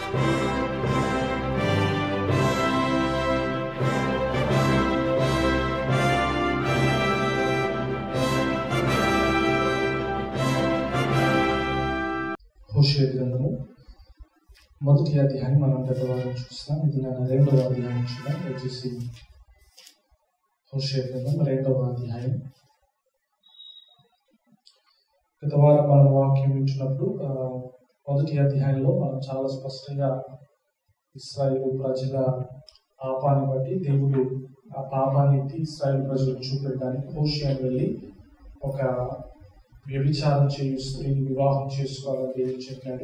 హోషే గ్రంథము మొదటి అధ్యాయం మనం గత వారం చూస్తాం ఇది నా రెండవ అధ్యాయం చూద్దాం వచ్చేసి హోషే గ్రంథం రెండవ అధ్యాయం గత వారం మనం వాక్యం వింటున్నప్పుడు ఆ, మొదటి అధ్యాయంలో మనం చాలా స్పష్టంగా ఇస్రాయేల్ ప్రజల పాపాన్ని బట్టి దేవుడు ఆ పాపాన్ని ఎత్తి ఇస్రాయేల్ ప్రజలకు చూపెట్టడానికి హోషియాని వెళ్ళి ఒక వ్యభిచారం చేయు స్త్రీని వివాహం చేసుకోవాలని దేవుడు చెప్పాడు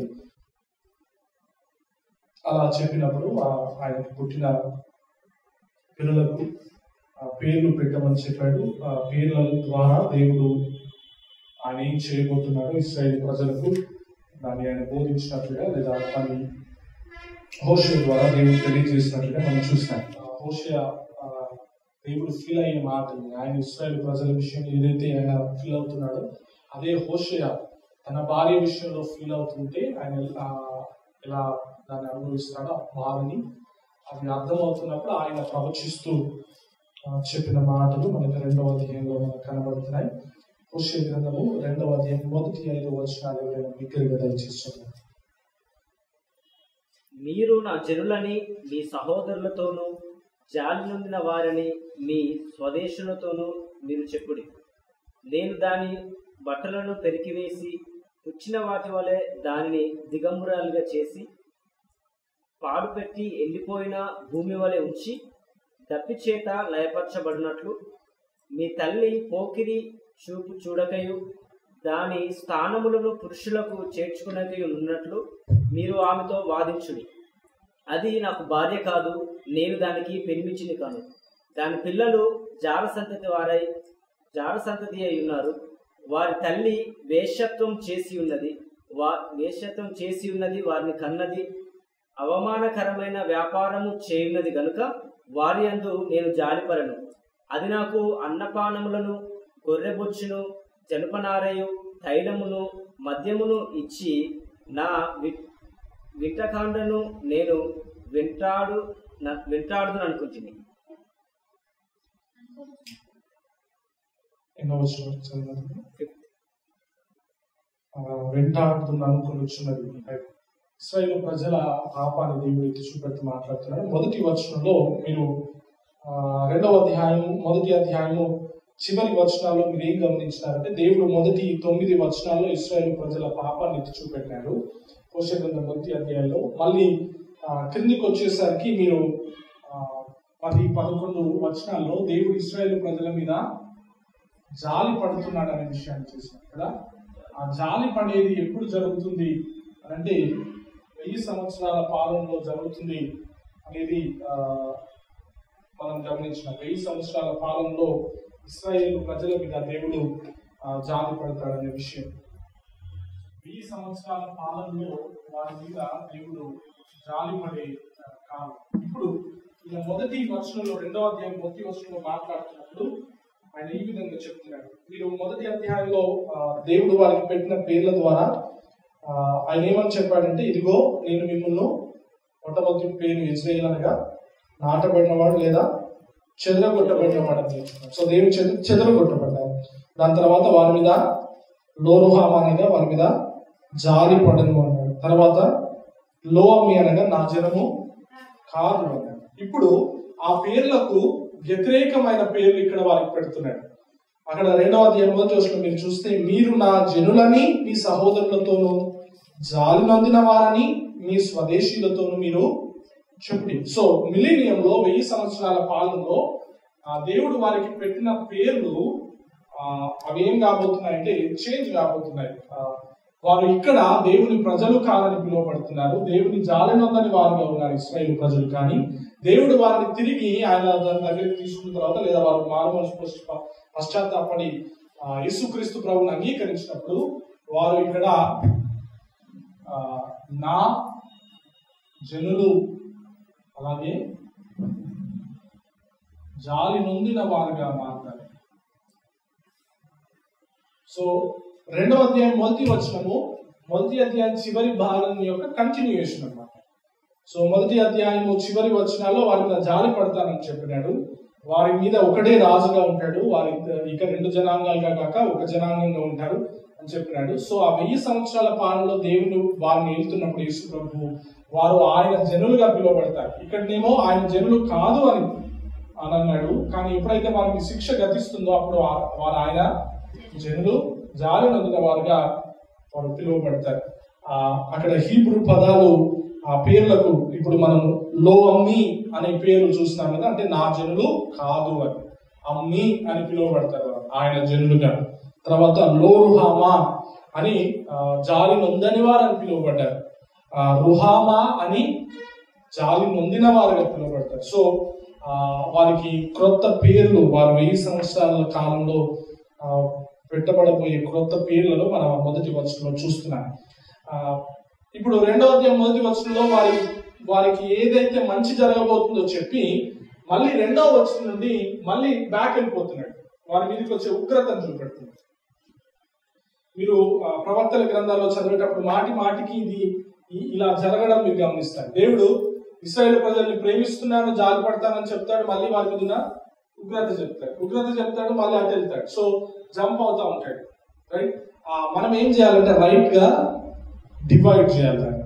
అలా చెప్పినప్పుడు ఆ- ఆయనకు పుట్టిన పిల్లలకు ఆ పేర్లు పెట్టమని చెప్పాడు ఆ పేర్ల ద్వారా దేవుడు ఆయన ఏం చేయబోతున్నాడు ఇస్రాయేల్ ప్రజలకు దాన్ని ఆయన బోధించినట్లుగా లేదా దాన్ని హోషయ ద్వారా దేవుడు తెలియజేసినట్లుగా మనం చూస్తాం ఆ హోషయ ఆ, దేవుడు ఫీల్ అయ్యే మాటని ఆయన ఇస్రాయేల్ ప్రజల విషయంలో ఏదైతే ఆయన ఫీల్ అవుతున్నాడో అదే హోషయ తన భార్య విషయంలో ఫీల్ అవుతుంటే ఆయన ఆ, ఎలా దాన్ని అనుభవిస్తాడో ఆ బాధని అది అర్థమవుతున్నప్పుడు ఆయన ప్రవచిస్తూ ఆ, చెప్పిన మాటలు మనకి రెండవ అధ్యాయంలో మనకు కనబడుతున్నాయి హోషయ గ్రంథము రెండవ అధ్యాయం మొదటి ఐదు వచనాలు ఎవరైనా బిగ్గరగా దయచేసి చదవండి. మీరు నా జనులని మీ సహోదరులతోనూ జాలి నొందిన వారిని మీ స్వదేశులతోనూ మీరు చెప్పుడి నేను దాని బట్టలను పెరికివేసి పుచ్చిన వాటి వలె దానిని దిగంబరాలుగా చేసి పాడు పెట్టి ఎండిపోయిన భూమి వలె ఉంచి దప్పి చేత లయపరచబడినట్లు మీ తల్లి పోకిరి చూపు చూడకయు దాని స్థానములను పురుషులకు చేర్చుకునకయు ఉన్నట్లు మీరు ఆమెతో వాదించుడి అది నాకు భార్య కాదు నేను దానికి పెనిమిచ్చిని కాను దాని పిల్లలు జార సంతతి వారై జార సంతతి అయి ఉన్నారు వారి తల్లి వేశ్యత్వం చేసి ఉన్నది వా వేశ్యత్వం చేసి ఉన్నది వారిని కన్నది అవమానకరమైన వ్యాపారము చేయున్నది గనుక వారి అందు నేను జాలిపరను అది నాకు అన్నపానములను గొర్రెబొచ్చును జనపనారయు తైలమును మద్యమును ఇచ్చి నా వి వింటకాండను నేను వెంటాడు న- వెంటాడుదును అనుకుంటుంది ఎన్నో వచ్చిన చదవండి ఆ, వెంటాడుతున్న అనుకుని వచ్చినది ఇస్రాయేల్ ప్రజల పాపాన్ని దేవుడు ఎత్తి చూపెట్టి మాట్లాడుతున్నాడు మొదటి వచనంలో మీరు ఆ, రెండవ అధ్యాయము మొదటి అధ్యాయము చివరి వచనాల్లో మీరు ఏం గమనించినారంటే దేవుడు మొదటి తొమ్మిది వచనాల్లో ఇస్రాయేల్ ప్రజల పాపాన్ని ఎత్తి చూపెట్టాడు పోషకంగా మొదటి అధ్యాయంలో మళ్ళీ ఆ, క్రిందికి వచ్చేసరికి మీరు ఆ, పది పదకొండు వచనాల్లో దేవుడు ఇస్రాయేల్ ప్రజల మీద జాలి పడుతున్నాడు అనే విషయాన్ని చూసాం కదా ఆ జాలి పడేది ఎప్పుడు జరుగుతుంది అని అంటే వెయ్యి సంవత్సరాల పాలనలో జరుగుతుంది అనేది ఆ, మనం గమనించిన వెయ్యి సంవత్సరాల పాలనలో ఇస్రాయేల్ ప్రజల మీద దేవుడు ఆ, జాలి పడతాడనే విషయం వెయ్యి సంవత్సరాల పాలనలో వారి మీద దేవుడు జాలి పడే ఆ, కాలం ఇప్పుడు ఈయన మొదటి వర్షంలో రెండవ అధ్యాయం మొదటి వర్షంలో మాట్లాడుతున్నప్పుడు ఆయన ఈ విధంగా చెప్తున్నాడు మీరు మొదటి అధ్యాయంలో ఆ, దేవుడు వారికి పెట్టిన పేర్ల ద్వారా ఆ, ఆయన ఏమని చెప్పాడంటే ఇదిగో నేను మిమ్మల్ని మొట్టమొదటి పేరు ఇజ్రాయేల్ అనగా నాటబడినవాడు లేదా చెదరగొట్టబడినవాడు అని చెప్తున్నాడు సో దేవుడు చెద చెదరగొట్టబడ్డారు దాని తర్వాత వారి మీద లోరుహామ అనగా వారి మీద జాలి పడను అన్నాడు తర్వాత లోమి అనగా నా జనము కాదు అన్నాడు ఇప్పుడు ఆ పేర్లకు వ్యతిరేకమైన పేర్లు ఇక్కడ వారికి పెడుతున్నాడు అక్కడ రెండవ అధ్యాయం మొదటి వచనం మీరు చూస్తే మీరు నా జనులని మీ సహోదరులతోనూ జాలి నొందిన వారని మీ స్వదేశీయులతోనూ మీరు చెప్పుడి సో మిలీనియంలో వెయ్యి సంవత్సరాల పాలనలో ఆ దేవుడు వారికి పెట్టిన పేర్లు ఆ, అవి ఏం కాబోతున్నాయంటే చేంజ్ కాబోతున్నాయి ఆ, వారు ఇక్కడ దేవుని ప్రజలు కాదని పిలువబడుతున్నారు దేవుని జాలినొందని వారుగా ఉన్నారు ఇస్రాయేల్ ప్రజలు కానీ దేవుడు వారిని తిరిగి ఆయన దాని దగ్గరికి తీసుకున్న తర్వాత లేదా వారు మారు మనసు పశ్చ- పశ్చాత్తాపడి ఆ, యేసుక్రీస్తు ప్రభుని అంగీకరించినప్పుడు వారు ఇక్కడ ఆ, నా జనులు అలాగే జాలి నొందిన వారుగా మారుతారు సో రెండవ అధ్యాయం మొదటి వచనము మొదటి అధ్యాయం చివరి భాగం యొక్క కంటిన్యూయేషన్ అన్నమాట సో మొదటి అధ్యాయము చివరి వచనాల్లో వారి మీద జాలి పడతానని చెప్పినాడు వారి మీద ఒకటే రాజుగా ఉంటాడు వారి ఇక రెండు జనాంగాలుగా కాక ఒక జనాంగంగా ఉంటారు అని చెప్పినాడు సో ఆ వెయ్యి సంవత్సరాల పాలనలో దేవుడు వారిని వెళ్తున్నప్పుడు యేసు ప్రభు వారు ఆయన జనులుగా పిలువబడతారు ఇక్కడనేమో ఆయన జనులు కాదు అని అని అన్నాడు కానీ ఎప్పుడైతే వారికి శిక్ష గతిస్తుందో అప్పుడు ఆ- వారు ఆయన జనులు జాలి నొందిన వారుగా వారు పిలువబడతారు ఆ అక్కడ హీబ్రూ పదాలు ఆ పేర్లకు ఇప్పుడు మనం లో అమ్మి అనే పేర్లు చూస్తున్నాం కదా అంటే నా జనులు కాదు అని అమ్మి అని పిలువబడతారు వారు. ఆయన జనులుగా తర్వాత లో రుహామా అని ఆ, జాలి నొందని వారు అని పిలువబడ్డారు ఆ, రుహామా అని జాలి నొందిన వారుగా పిలువబడతారు సో ఆ, వారికి క్రొత్త పేర్లు వారు వెయ్యి సంవత్సరాల కాలంలో ఆ, పెట్టబడబోయే క్రొత్త పేర్లను మనం మొదటి వచనంలో చూస్తున్నాం ఆ, ఇప్పుడు రెండవ అధ్యాయం మొదటి వచనంలో వారి వారికి ఏదైతే మంచి జరగబోతుందో చెప్పి మళ్ళీ రెండవ వచనం నుండి మళ్ళీ బ్యాక్ వెళ్ళిపోతున్నాడు వారి మీదకి వచ్చే ఉగ్రతను చూపెడుతున్నాడు మీరు ఆ, ప్రవక్తల గ్రంథాల్లో చదివేటప్పుడు మాటి మాటికి ఇది ఇ- ఇలా జరగడం మీరు గమనిస్తారు దేవుడు ఇస్రాయేల్ ప్రజల్ని ప్రేమిస్తున్నాను జాలి పడతానని చెప్తాడు మళ్ళీ వారి మీద ఉగ్రత చెప్తాడు ఉగ్రత చెప్తాడు మళ్ళీ అటు వెళ్తాడు సో జంప్ అవుతా ఉంటాడు రైట్ మనం ఏం చేయాలంటే రైట్ గా డివైడ్ చేయాలి దాన్ని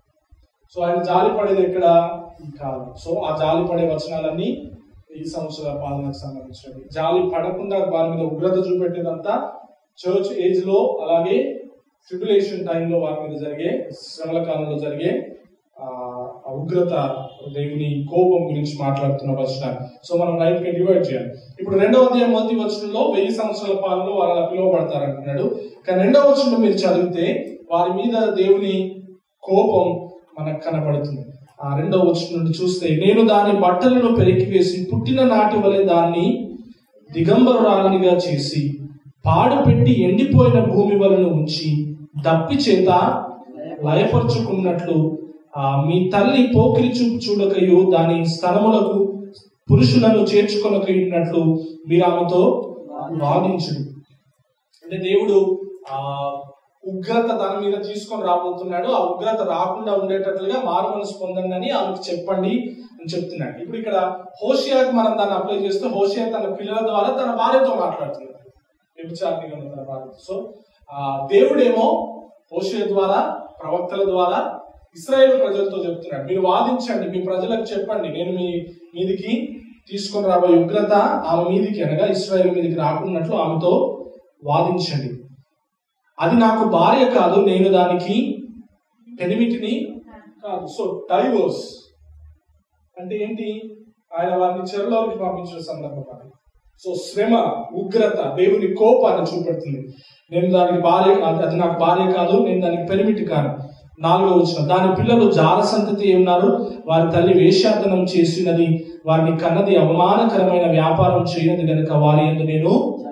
సో ఆయన జాలి పడేది ఎక్కడ కాదు సో ఆ జాలి పడే వచనాలన్నీ ఈ సంవత్సరాల పాలనకు సంబంధించినవి జాలి పడకుండా వారి మీద ఉగ్రత చూపెట్టేదంతా చర్చ్ ఏజ్ లో అలాగే ట్రిబులేషన్ టైంలో వారి మీద జరిగే శ్రమల కాలంలో జరిగే ఆ ఆ ఉగ్రత దేవుని కోపం గురించి మాట్లాడుతున్న వచనాలు సో మనం రైట్ గా డివైడ్ చేయాలి ఇప్పుడు రెండవ అధ్యాయం మొదటి వచనంలో వెయ్యి సంవత్సరాల పాలనలో వారు అలా పిలువబడతారు అంటున్నాడు కానీ రెండవ వచనంలో మీరు చదివితే వారి మీద దేవుని కోపం మనకు కనబడుతుంది ఆ రెండవ వచనం నుండి చూస్తే నేను దాని బట్టలను పెరికి వేసి పుట్టిన నాటి వలె దాన్ని దిగంబరురాలినిగా చేసి పాడు పెట్టి ఎండిపోయిన భూమి వలను ఉంచి దప్పి చేత లయపరుచుకున్నట్లు ఆ మీ తల్లి పోకిరి చూపు చూడకయు దాని స్థలములకు పురుషులను చేర్చుకొనకయున్నట్లు మీరు ఆమెతో వాదించుడు అంటే దేవుడు ఆ ఉగ్రత దాని మీద తీసుకొని రాబోతున్నాడు ఆ ఉగ్రత రాకుండా ఉండేటట్లుగా మారు మనసు పొందండి అని ఆమెకు చెప్పండి అని చెప్తున్నాడు ఇప్పుడు ఇక్కడ హోషియాకి మనం దాన్ని అప్లై చేస్తే హోషియా తన పిల్లల ద్వారా తన భార్యతో మాట్లాడుతున్నాడు వ్యభిచారిణిగా ఉన్న తన భార్యతో సో ఆ దేవుడేమో హోషియా ద్వారా ప్రవక్తల ద్వారా ఇస్రాయేల్ ప్రజలతో చెప్తున్నాడు మీరు వాదించండి మీ ప్రజలకు చెప్పండి నేను మీ మీదికి తీసుకొని రాబోయే ఉగ్రత ఆమె మీదికి అనగా ఇస్రాయేల్ మీదికి రాకున్నట్లు ఆమెతో వాదించండి అది నాకు భార్య కాదు నేను దానికి పెనిమిటిని కాదు సో డైవోర్స్ అంటే ఏంటి ఆయన వారిని చెరలోకి పంపించిన సందర్భం అది సో శ్రమ ఉగ్రత దేవుని కోపాన్ని చూపెడుతుంది నేను దానికి భార్య అది- అది నాకు భార్య కాదు నేను దానికి పెనిమిటి కాను నాలుగో వచ్చిన దాని పిల్లలు జాల సంతతి ఉన్నారు వారి తల్లి వేషార్థనం చేసినది వారిని కన్నది అవమానకరమైన వ్యాపారం చేయనది గనుక వారి యందు నేను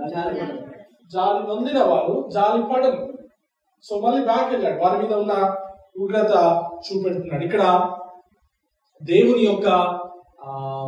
జాలి నొందిన వారు జాలి పడను సో మళ్ళీ బ్యాక్ వెళ్ళాడు వారి మీద ఉన్న ఉగ్రత చూపెడుతున్నాడు ఇక్కడ దేవుని యొక్క ఆ,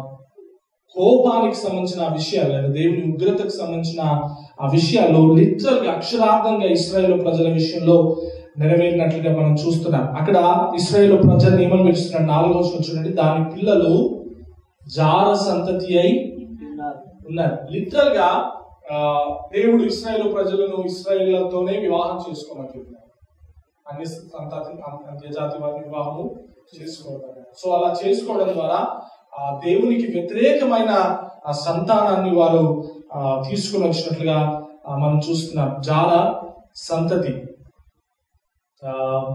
కోపానికి సంబంధించిన ఆ విషయాలు లేదా దేవుని ఉగ్రతకు సంబంధించిన ఆ విషయాలు లిటరల్ గా అక్షరార్థంగా ఇస్రాయేల్ ప్రజల విషయంలో నెరవేరినట్లుగా మనం చూస్తున్నాం అక్కడ ఇస్రాయేల్ ప్రజలు ఏమని పిలుస్తున్నాడు నాలుగో వచనం చూడండి దాని పిల్లలు జార సంతతి అయి ఉన్నారు లిటరల్ గా ఆ, దేవుడు ఇస్రాయేల్ ప్రజలను ఇస్రాయేళ్లతోనే వివాహం చేసుకోమంటున్నారు అన్ని సంతతి అంత్యజాతి వారి వివాహము చేసుకోవడం సో అలా చేసుకోవడం ద్వారా ఆ దేవునికి వ్యతిరేకమైన ఆ సంతానాన్ని వారు ఆ, తీసుకుని వచ్చినట్లుగా ఆ, మనం చూస్తున్నాం జాల సంతతి ఆ,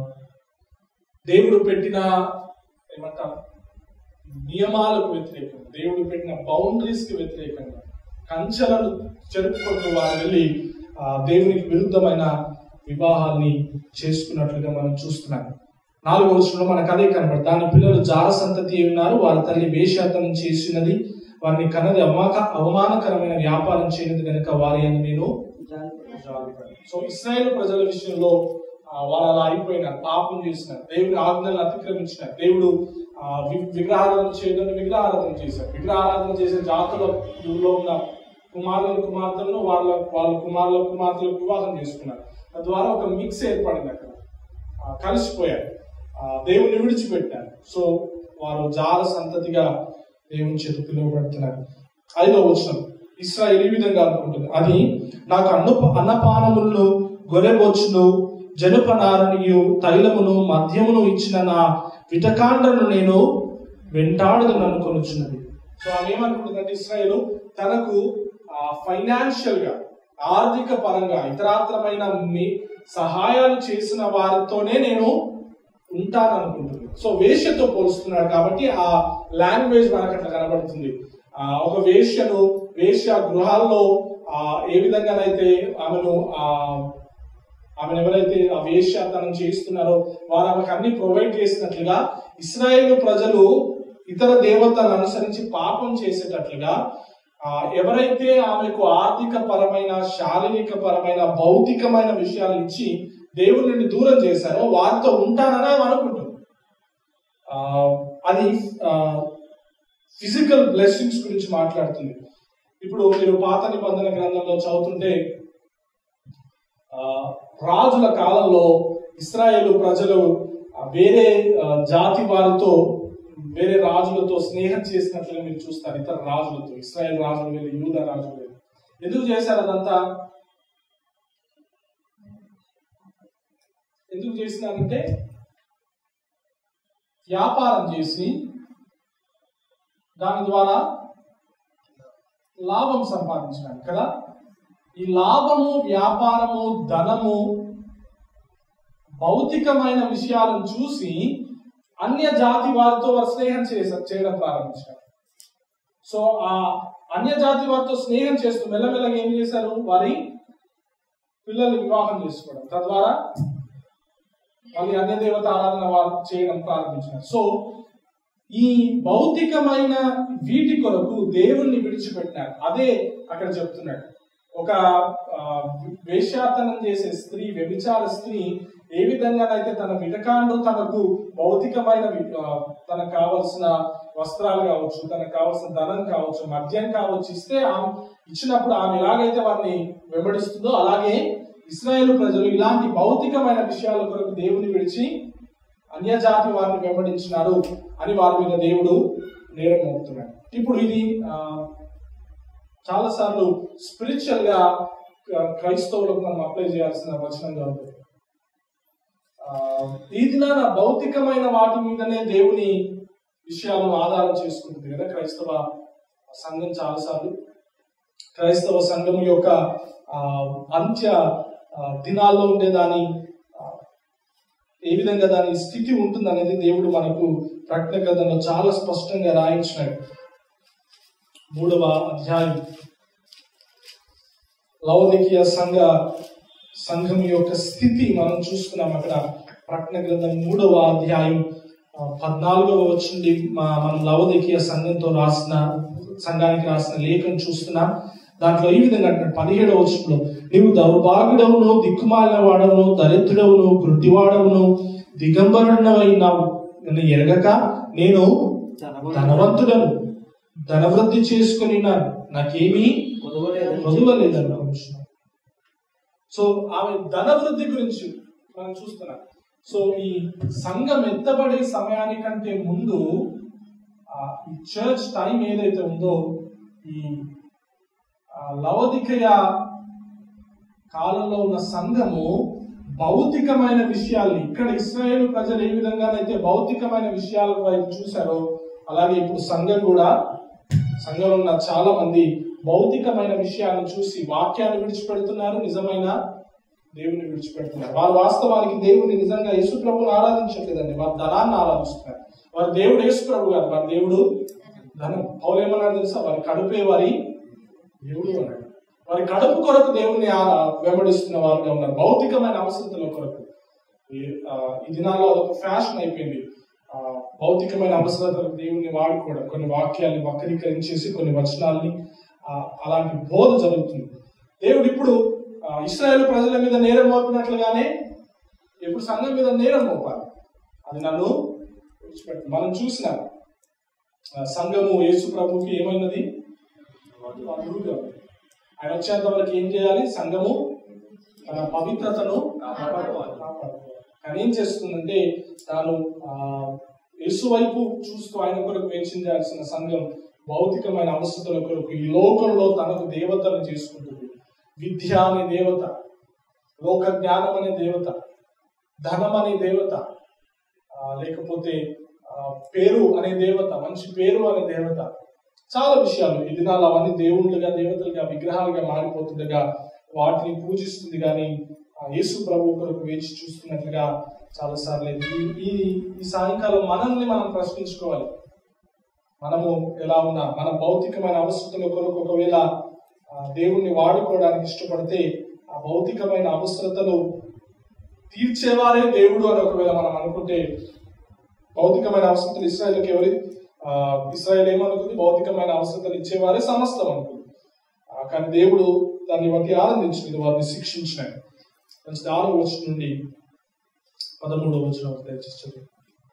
దేవుడు పెట్టిన ఏమంటాం నియమాలకు వ్యతిరేకంగా దేవుడు పెట్టిన బౌండరీస్ కి వ్యతిరేకంగా కంచెలను చెరుపుకుంటూ వారు వెళ్ళి ఆ, దేవునికి విరుద్ధమైన వివాహాన్ని చేసుకున్నట్లుగా మనం చూస్తున్నాం నాలుగో వచనంలో మనకు అదే కనబడి దాని పిల్లలు జార సంతతి అయి ఉన్నారు వారి తల్లి వేషాతనం చేసినది వారిని కన్నది అవమాక అవమానకరమైన వ్యాపారం చేయనిది కనుక వారి అని నేను జాలిపడి సో ఇస్రాయేల్ ప్రజల విషయంలో ఆ, వారు అలా అయిపోయినారు పాపం చేసినారు దేవుని ఆజ్ఞలను అతిక్రమించినారు దేవుడు ఆ, వి- విగ్రహారాధన చేయడం విగ్రహారాధన చేశారు విగ్రహారాధన చేసే జాతులలో ఉన్న కుమారుల కుమార్తెలను వాళ్ళ వాళ్ళ కుమారుల కుమార్తెలకు వివాహం చేసుకున్నారు తద్వారా ఒక మిక్స్ ఏర్పడింది అక్కడ ఆ, కలిసిపోయారు ఆ, దేవుని విడిచిపెట్టారు సో వారు జాల సంతతిగా దేవుని చేత పిలువబడుతున్నారు ఐదో వచనం ఇస్రాయేల్ ఈ విధంగా అనుకుంటుంది అది నాకు అన్ను అన్నపానములను గొర్రెబొచ్చును జనపనారనియు తైలమును మద్యమును ఇచ్చిన నా విటకాండను నేను వెంటాడుదని అనుకొనుచున్నది సో ఆమె ఏమనుకుంటుందంటే ఇస్రాయేల్ తనకు ఫైనాన్షియల్ గా ఆర్థిక పరంగా ఇతరాత్రమైన మీ సహాయాలు చేసిన వారితోనే నేను ఉంటాను అనుకుంటుంది సో వేష్యతో పోలుస్తున్నాడు కాబట్టి ఆ లాంగ్వేజ్ మనకు అట్లా కనబడుతుంది ఆ ఒక వేష్యను వేష్య గృహాల్లో ఆ ఏ విధంగానైతే ఆమెను ఆ ఆమెను ఎవరైతే ఆ వేశ్యాతనం చేస్తున్నారో వారు ఆమెకు అన్ని ప్రొవైడ్ చేసినట్లుగా ఇస్రాయేల్ ప్రజలు ఇతర దేవతలను అనుసరించి పాపం చేసేటట్లుగా ఆ, ఎవరైతే ఆమెకు ఆర్థిక పరమైన శారీరక పరమైన భౌతికమైన విషయాలు ఇచ్చి దేవుని నుండి దూరం చేశారో వారితో ఉంటానని ఆమె అనుకుంటుంది ఆ, అది ఫిజికల్ బ్లెస్సింగ్స్ గురించి మాట్లాడుతుంది ఇప్పుడు మీరు పాత నిబంధన గ్రంథంలో చదువుతుంటే ఆ, రాజుల కాలంలో ఇస్రాయేలు ప్రజలు ఆ, వేరే ఆ, జాతి వారితో వేరే రాజులతో స్నేహం చేసినట్లుగా మీరు చూస్తారు ఇతర రాజులతో ఇస్రాయేల్ రాజులు వేరు యూద రాజులు వేరు ఎందుకు చేశారు అదంతా ఎందుకు చేసినారంటే వ్యాపారం చేసి దాని ద్వారా లాభం సంపాదించడానికి కదా ఈ లాభము వ్యాపారము ధనము భౌతికమైన విషయాలను చూసి అన్య జాతి వారితో వారు స్నేహం చేస చేయడం ప్రారంభించారు సో ఆ అన్య జాతి వారితో స్నేహం చేస్తూ మెల్లమెల్లగా ఏం చేశారు వారి పిల్లల్ని వివాహం చేసుకోవడం తద్వారా మళ్ళీ అన్య దేవత ఆరాధన వారు చేయడం ప్రారంభించారు సో ఈ భౌతికమైన వీటి కొరకు దేవుణ్ణి విడిచిపెట్టినారు అదే అక్కడ చెప్తున్నాడు ఒక ఆ, వేశ్యాతనం చేసే స్త్రీ వ్యభిచార స్త్రీ ఏ విధంగానైతే తన విటకాండు తనకు భౌతికమైన వి- ఆ, తనకు కావలసిన వస్త్రాలు కావచ్చు తనకు కావలసిన ధనం కావచ్చు మద్యం కావచ్చు ఇస్తే ఆమె ఇచ్చినప్పుడు ఆమె ఎలాగైతే వారిని వెంబడిస్తుందో అలాగే ఇస్రాయేల్ ప్రజలు ఇలాంటి భౌతికమైన విషయాల కొరకు దేవుని విడిచి అన్యజాతి వారిని వెంబడించినారు అని వారి మీద దేవుడు నేరం మోపుతున్నాడు ఇప్పుడు ఇది ఆ, చాలా సార్లు స్పిరిచువల్ గా ఆ, క్రైస్తవులకు మనం అప్లై చేయాల్సిన వచనంగా ఉంటుంది ఆ, ఈ దినాన భౌతికమైన వాటి మీదనే దేవుని విషయాలను ఆధారం చేసుకుంటుంది కదా క్రైస్తవ సంఘం చాలాసార్లు క్రైస్తవ సంఘం యొక్క ఆ, అంత్య ఆ, దినాల్లో ఉండే దాని ఆ, ఏ విధంగా దాని స్థితి ఉంటుంది అనేది దేవుడు మనకు ప్రకటన గ్రంథంలో చాలా స్పష్టంగా రాయించినాడు మూడవ అధ్యాయం లౌదికీయ సంఘ సంఘం యొక్క స్థితి మనం చూస్తున్నాం అక్కడ ప్రకటన గ్రంథం మూడవ అధ్యాయం ఆ, పద్నాలుగవ వచ్చింది మనం లవదికీయ సంఘంతో రాసిన సంఘానికి రాసిన లేఖను చూస్తున్నాం దాంట్లో ఈ విధంగా అంటున్నాడు పదిహేడవ వచనంలో నీవు దౌర్భాగ్యుడవును దిక్కుమాలిన వాడవును దరిద్రుడవును గుడ్డివాడవును దిగంబరుడనవైనావు నన్ను ఎరగక నేను ధనవంతుడను ధనవృద్ధి చేసుకుని నాకేమీ చదువలేదనుకుంటున్నాను సో ఆమె ధనవృద్ధి గురించి మనం చూస్తున్నాం సో ఈ సంఘం ఎత్తబడే సమయానికంటే ముందు ఆ, ఈ చర్చ్ టైం ఏదైతే ఉందో ఈ ఆ, లవదికయ కాలంలో ఉన్న సంఘము భౌతికమైన విషయాల్ని ఇక్కడ ఇస్రాయేల్ ప్రజలు ఏ విధంగానైతే భౌతికమైన విషయాల వైపు చూశారో అలాగే ఇప్పుడు సంఘం కూడా సంఘంలో ఉన్న చాలా మంది భౌతికమైన విషయాలను చూసి వాక్యాన్ని విడిచిపెడుతున్నారు నిజమైన దేవుని విడిచిపెడుతున్నారు వారు వాస్తవానికి దేవుని నిజంగా యేసు ప్రభుని ఆరాధించట్లేదండి వారు ధనాన్ని ఆరాధిస్తున్నారు వారి దేవుడు యేసు ప్రభు కాదు వారి దేవుడు ధనం పౌలు ఏమన్నాడు తెలుసా వారి కడుపే వారి దేవుడు అన్నాడు వారి కడుపు కొరకు దేవుని ఆ- వెంబడిస్తున్న వారుగా ఉన్నారు భౌతికమైన అవసరతల కొరకు ఈ- ఆ, ఈ దినాల్లో అదొక ఫ్యాషన్ అయిపోయింది ఆ, భౌతికమైన అవసరతలకు దేవుని వాడుకోవడం కొన్ని వాక్యాల్ని వక్రీకరించేసి కొన్ని వచనాల్ని ఆ, అలాంటి బోధ జరుగుతుంది దేవుడు ఇప్పుడు ఆ, ఇస్రాయేల్ ప్రజల మీద నేరం మోపినట్లుగానే ఇప్పుడు సంఘం మీద నేరం మోపాలి అది నన్ను విడిచిపెట్టు మనం చూసిన ఆ, సంఘము యేసు ప్రభుకి ఏమైనది వధువుగా ఉంది. ఆయన వచ్చేంత వరకు ఏం చేయాలి సంఘము తన పవిత్రతను కాపాడుకోవాలి. కాపాడుకోవాలి. కానీ ఏం చేస్తుందంటే తాను ఆ, యేసు వైపు చూస్తూ ఆయన కొరకు వేచించాల్సిన సంఘం భౌతికమైన అవసరతల కొరకు ఈ లోకంలో తనకు దేవతను చేసుకుంటుంది విద్య అనే దేవత లోక జ్ఞానం అనే దేవత ధనం అనే దేవత ఆ, లేకపోతే ఆ, పేరు అనే దేవత మంచి పేరు అనే దేవత చాలా విషయాలు ఈ దినాలు అవన్నీ దేవుళ్ళుగా దేవతలుగా విగ్రహాలుగా మారిపోతుండగా వాటిని పూజిస్తుంది కానీ ఆ యేసు ప్రభు కొరకు వేచి చూస్తున్నట్లుగా చాలా సార్లు ఈ ఈ ఈ సాయంకాలం మనల్ని మనం ప్రశ్నించుకోవాలి మనము ఎలా ఉన్నా మన భౌతికమైన అవసరతల కొరకు ఒకవేళ ఆ, దేవుణ్ణి వాడుకోవడానికి ఇష్టపడితే ఆ భౌతికమైన అవసరతలు తీర్చేవారే దేవుడు అని ఒకవేళ మనం అనుకుంటే భౌతికమైన అవసరతలు ఇస్రాయల్కి ఎవరి ఆ, ఇస్రాయల్ ఏమనుకుంది భౌతికమైన అవసరతలు ఇచ్చేవారే సమస్తం అనుకుంది ఆ, కానీ దేవుడు దాన్ని బట్టి ఆనందించింది వారిని శిక్షించినాడు మంచిది ఆరో వచ్చిన నుండి పదమూడవ వచ్చిన దయచేసి చదువు.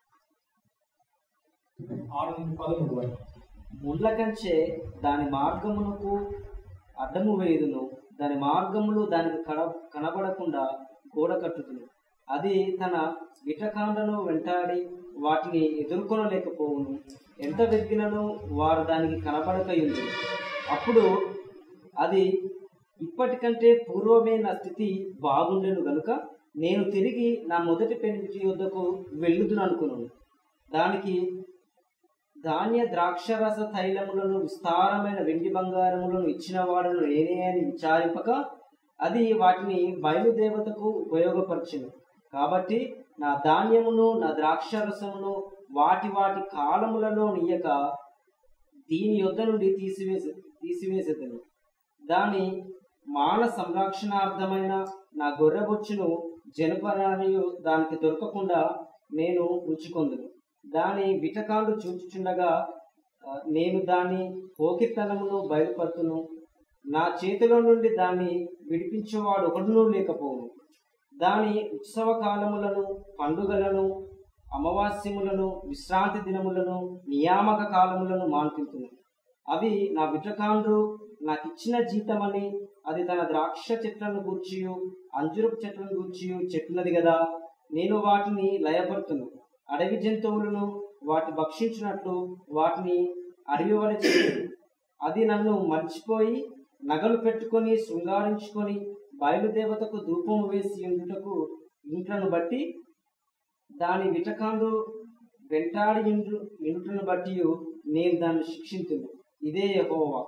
ఆరు నుండి పదమూడు వరకు ముండ్ల కంచె దాని మార్గమునకు అడ్డము వేయుదును దాని మార్గములు దానికి కన కనబడకుండా గోడ కట్టుదును అది తన విటకాండను వెంటాడి వాటిని ఎదుర్కొనలేకపోవును ఎంత వెతికినను వారు దానికి కనబడకయుంది అప్పుడు అది ఇప్పటికంటే పూర్వమే నా స్థితి బాగుండెను గనుక నేను తిరిగి నా మొదటి పెనిమిటి యొద్దకు వెళ్ళుదును అనుకున్నాను దానికి ధాన్య ద్రాక్షరస తైలములను విస్తారమైన వెండి బంగారములను ఇచ్చిన వాడును నేనే అని విచారింపక అది వాటిని బయలుదేవతకు ఉపయోగపరచును కాబట్టి నా ధాన్యమును నా ద్రాక్షరసమును వాటి వాటి కాలములలో నీయక దీని యొద్ద నుండి తీసివేసి తీసివేసేదను దాని మాన సంరక్షణార్థమైన నా గొర్రెబొచ్చును జనపరానియు దానికి దొరకకుండా నేను ఉంచుకొందును దాని విటకాలు చూచుచుండగా ఆ, నేను దాని పోకితనమును బయలుపరుతును నా చేతిలో నుండి దాన్ని విడిపించేవాడు ఒకడునూ లేకపోవును దాని ఉత్సవ కాలములను పండుగలను అమావాస్యములను విశ్రాంతి దినములను నియామక కాలములను మాన్పించును అవి నా విటకాండ్రు నాకిచ్చిన జీతమని అది తన ద్రాక్ష చెట్లను గూర్చియు అంజురపు చెట్లను గూర్చియు చెప్పినది కదా నేను వాటిని లయపరుతును అడవి జంతువులను వాటి భక్షించినట్లు వాటిని అడవివలి చేయును అది నన్ను మర్చిపోయి నగలు పెట్టుకొని శృంగారించుకొని బయలుదేవతకు ధూపము వేసి ఉండుటకు ఇంట్లను బట్టి దాని విటకాండు వెంటాడి ఇండు ఇంటును బట్టి నేను దాన్ని శిక్షించును ఇదే యెహోవా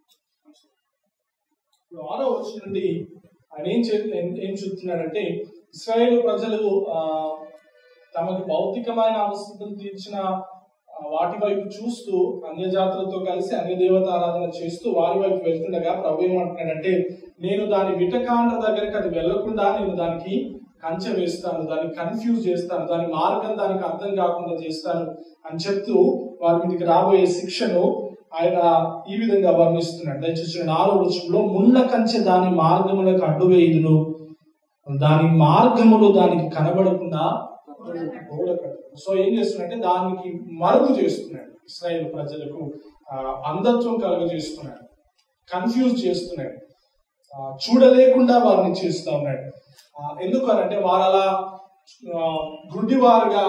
ఇప్పుడు ఆరో వచ్చిన నుండి ఆయన ఏం చే ఏం ఏం చెప్తున్నాడంటే ఇస్రాయేల్ ప్రజలు ఆ, తమకు భౌతికమైన అవసరం తీర్చిన ఆ, వాటి వైపు చూస్తూ అన్య జాతులతో కలిసి అన్య దేవత ఆరాధన చేస్తూ వారి వైపు వెళ్తుండగా ప్రభు ఏమంటున్నాడంటే నేను దాని విటకాండ దగ్గరికి అది వెళ్లకుండా నేను దానికి కంచె వేస్తాను దాన్ని కన్ఫ్యూజ్ చేస్తాను దాని మార్గం దానికి అర్థం కాకుండా చేస్తాను అని చెప్తూ వారి మీదకి రాబోయే శిక్షను ఆయన ఈ విధంగా వర్ణిస్తున్నాడు దయచేసి నాలుగు వచనంలో ముళ్ళ కంచె దాని మార్గములకు అడ్డు వేయుదును దాని మార్గములు దానికి కనబడకుండా గోడ కట్టు సో ఏం చేస్తున్నాడంటే దానికి మరుగు చేస్తున్నాడు ఇస్రాయేల్ ప్రజలకు ఆ, అంధత్వం కలుగజేస్తున్నాడు కన్ఫ్యూజ్ చేస్తున్నాడు ఆ, చూడలేకుండా వారిని చేస్తా ఉన్నాడు ఆ, ఎందుకు అనంటే వారు అలా ఆ, గుడ్డివారుగా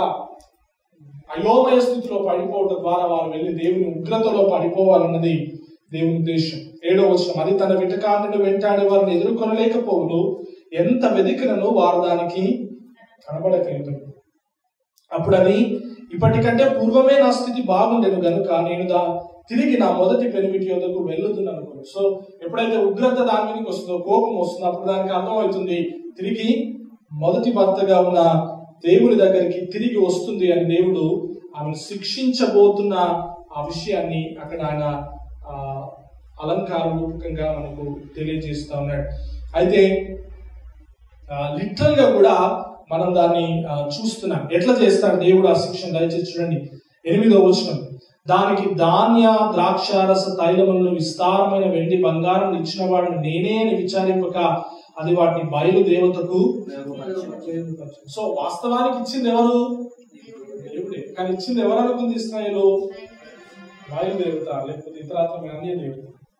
అయోమయ స్థితిలో పడిపోవడం ద్వారా వారు వెళ్ళి దేవుని ఉగ్రతలో పడిపోవాలన్నది దేవుని ఉద్దేశం ఏడో వచనం అది తన విటకాండను వెంటాడే వారిని ఎదుర్కొనలేకపోవును ఎంత వెతికినను వారు దానికి కనబడగలుగుతుంది అప్పుడు అది ఇప్పటికంటే పూర్వమే నా స్థితి బాగుండేను గనుక నేను దా తిరిగి నా మొదటి పెనిమిటి యొద్దకు వెళ్ళుతున్నాను అనుకో సో ఎప్పుడైతే ఉగ్రత దాని మీదకి వస్తుందో కోపం వస్తుందో అప్పుడు దానికి అర్థమవుతుంది తిరిగి మొదటి భర్తగా ఉన్న దేవుని దగ్గరికి తిరిగి వస్తుంది అని దేవుడు ఆమెను శిక్షించబోతున్న ఆ విషయాన్ని అక్కడ ఆయన ఆ, అలంకార రూపకంగా మనకు తెలియజేస్తా ఉన్నాడు అయితే లిటరల్ గా కూడా మనం దాన్ని ఆ, చూస్తున్నాం ఎట్లా చేస్తాడు దేవుడు ఆ శిక్షణ దయచేసి చూడండి ఎనిమిదో వచనం దానికి ధాన్య ద్రాక్షారస తైలములను విస్తారమైన వెండి బంగారం ఇచ్చిన వాడిని నేనే అని విచారింపక అది వాటిని బయలు దేవతకు సో వాస్తవానికి ఇచ్చింది ఎవరు దేవుడే కానీ ఇచ్చింది ఎవరు అనుకుంది ఇస్రాయేలు బయలుదేవత లేకపోతే ఇతరాత్మైన అన్య దేవత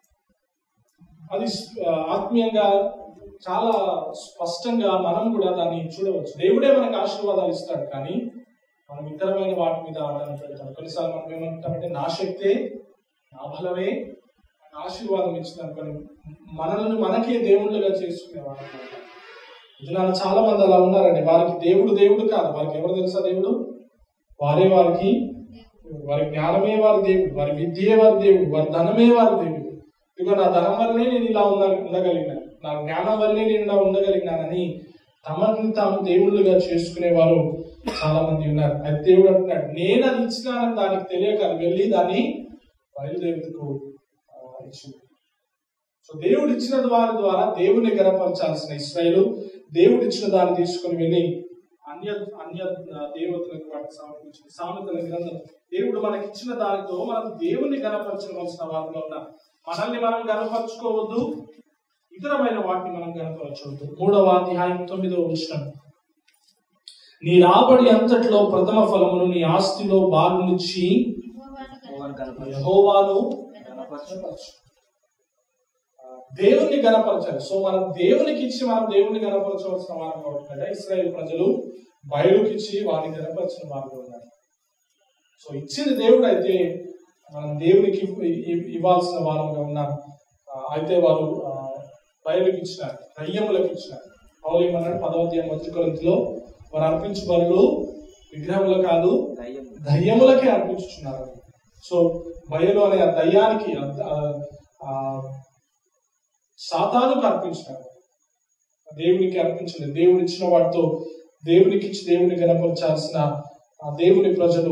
అది ఆ, ఆత్మీయంగా చాలా స్పష్టంగా మనం కూడా దాన్ని చూడవచ్చు దేవుడే మనకు ఆశీర్వాదాలు ఇస్తాడు కానీ మనం ఇతరమైన వాటి మీద ఆధారం పెడతాం కొన్నిసార్లు మనం ఏమంటామంటే నా శక్తే నా బలమే నాకు ఆశీర్వాదం ఇచ్చింది అనుకొని మనల్ని మనకే దేవుళ్ళుగా చేసుకునే వాళ్ళం ఇదినాలు చాలా మంది అలా ఉన్నారండి వారికి దేవుడు దేవుడు కాదు వారికి ఎవరు తెలుసా దేవుడు వారే వారికి వారి జ్ఞానమే వారి దేవుడు వారి విద్యే వారి దేవుడు వారి ధనమే వారి దేవుడు ఇదిగో నా ధనం వల్లే నేను ఇలా ఉండ ఉండగలిగినాను నా జ్ఞానం వల్లే నేను ఇలా ఉండగలిగినానని తమని తాము దేవుళ్ళుగా చేసుకునేవారు చాలా మంది ఉన్నారు అది దేవుడు అంటున్నాడు నేను అది ఇచ్చినానని దానికి తెలియక అది వెళ్ళి దాన్ని బయలుదేవతకు ఆ, ఇచ్చింది సో దేవుడు ఇచ్చిన వారి ద్వారా దేవుని గనపరచాల్సిన ఇస్రాయేలు దేవుడు ఇచ్చిన దాన్ని తీసుకొని వెళ్ళి అన్య అన్య దేవతలకు వాటిని సమర్పించింది సామెతల గ్రంథం దేవుడు మనకి ఇచ్చిన దానితో మనం దేవుని గనపరచవలసిన వారిలో ఉన్న మనల్ని మనం గనపరచుకోవద్దు ఇతరమైన వాటిని మనం గనపరచవద్దు మూడవ అధ్యాయం తొమ్మిదవ వచనం నీ రాబడి అంతట్లో ప్రథమ ఫలమును నీ ఆస్తిలో భాగమునిచ్చి యెహోవాను గనపరచు. ఆ, దేవుణ్ణి గనపరచాలి సో మనం దేవునికి ఇచ్చి మనం దేవుణ్ణి గనపరచవలసిన వారం కాబట్టి ఇస్రాయేల్ ప్రజలు బయలుకి ఇచ్చి వారిని గనపరిచిన వారు ఉన్నారు సో ఇచ్చింది దేవుడు అయితే మనం దేవునికి ఇవ్- ఇవ్- ఇవ్వాల్సిన వారంగా ఉన్నాం ఆ, అయితే వారు ఆ, బయలుకి ఇచ్చినారు దయ్యములకు ఇచ్చినారు పౌలు ఏమన్నాడు పదవధ్యాయం మొదటి కొరింథీలో వారు అర్పించు బరులు విగ్రహములు కాదు దయ్యం దయ్యములకే అర్పించుచున్నారు సో బయలు అనే ఆ దయ్యానికి ఆ- ఆ- ఆ సాతానుకు అర్పించినారు దేవునికి అర్పించలేదు దేవుడు ఇచ్చిన వాటితో దేవునికి ఇచ్చి దేవుని గనపరచాల్సిన ఆ దేవుని ప్రజలు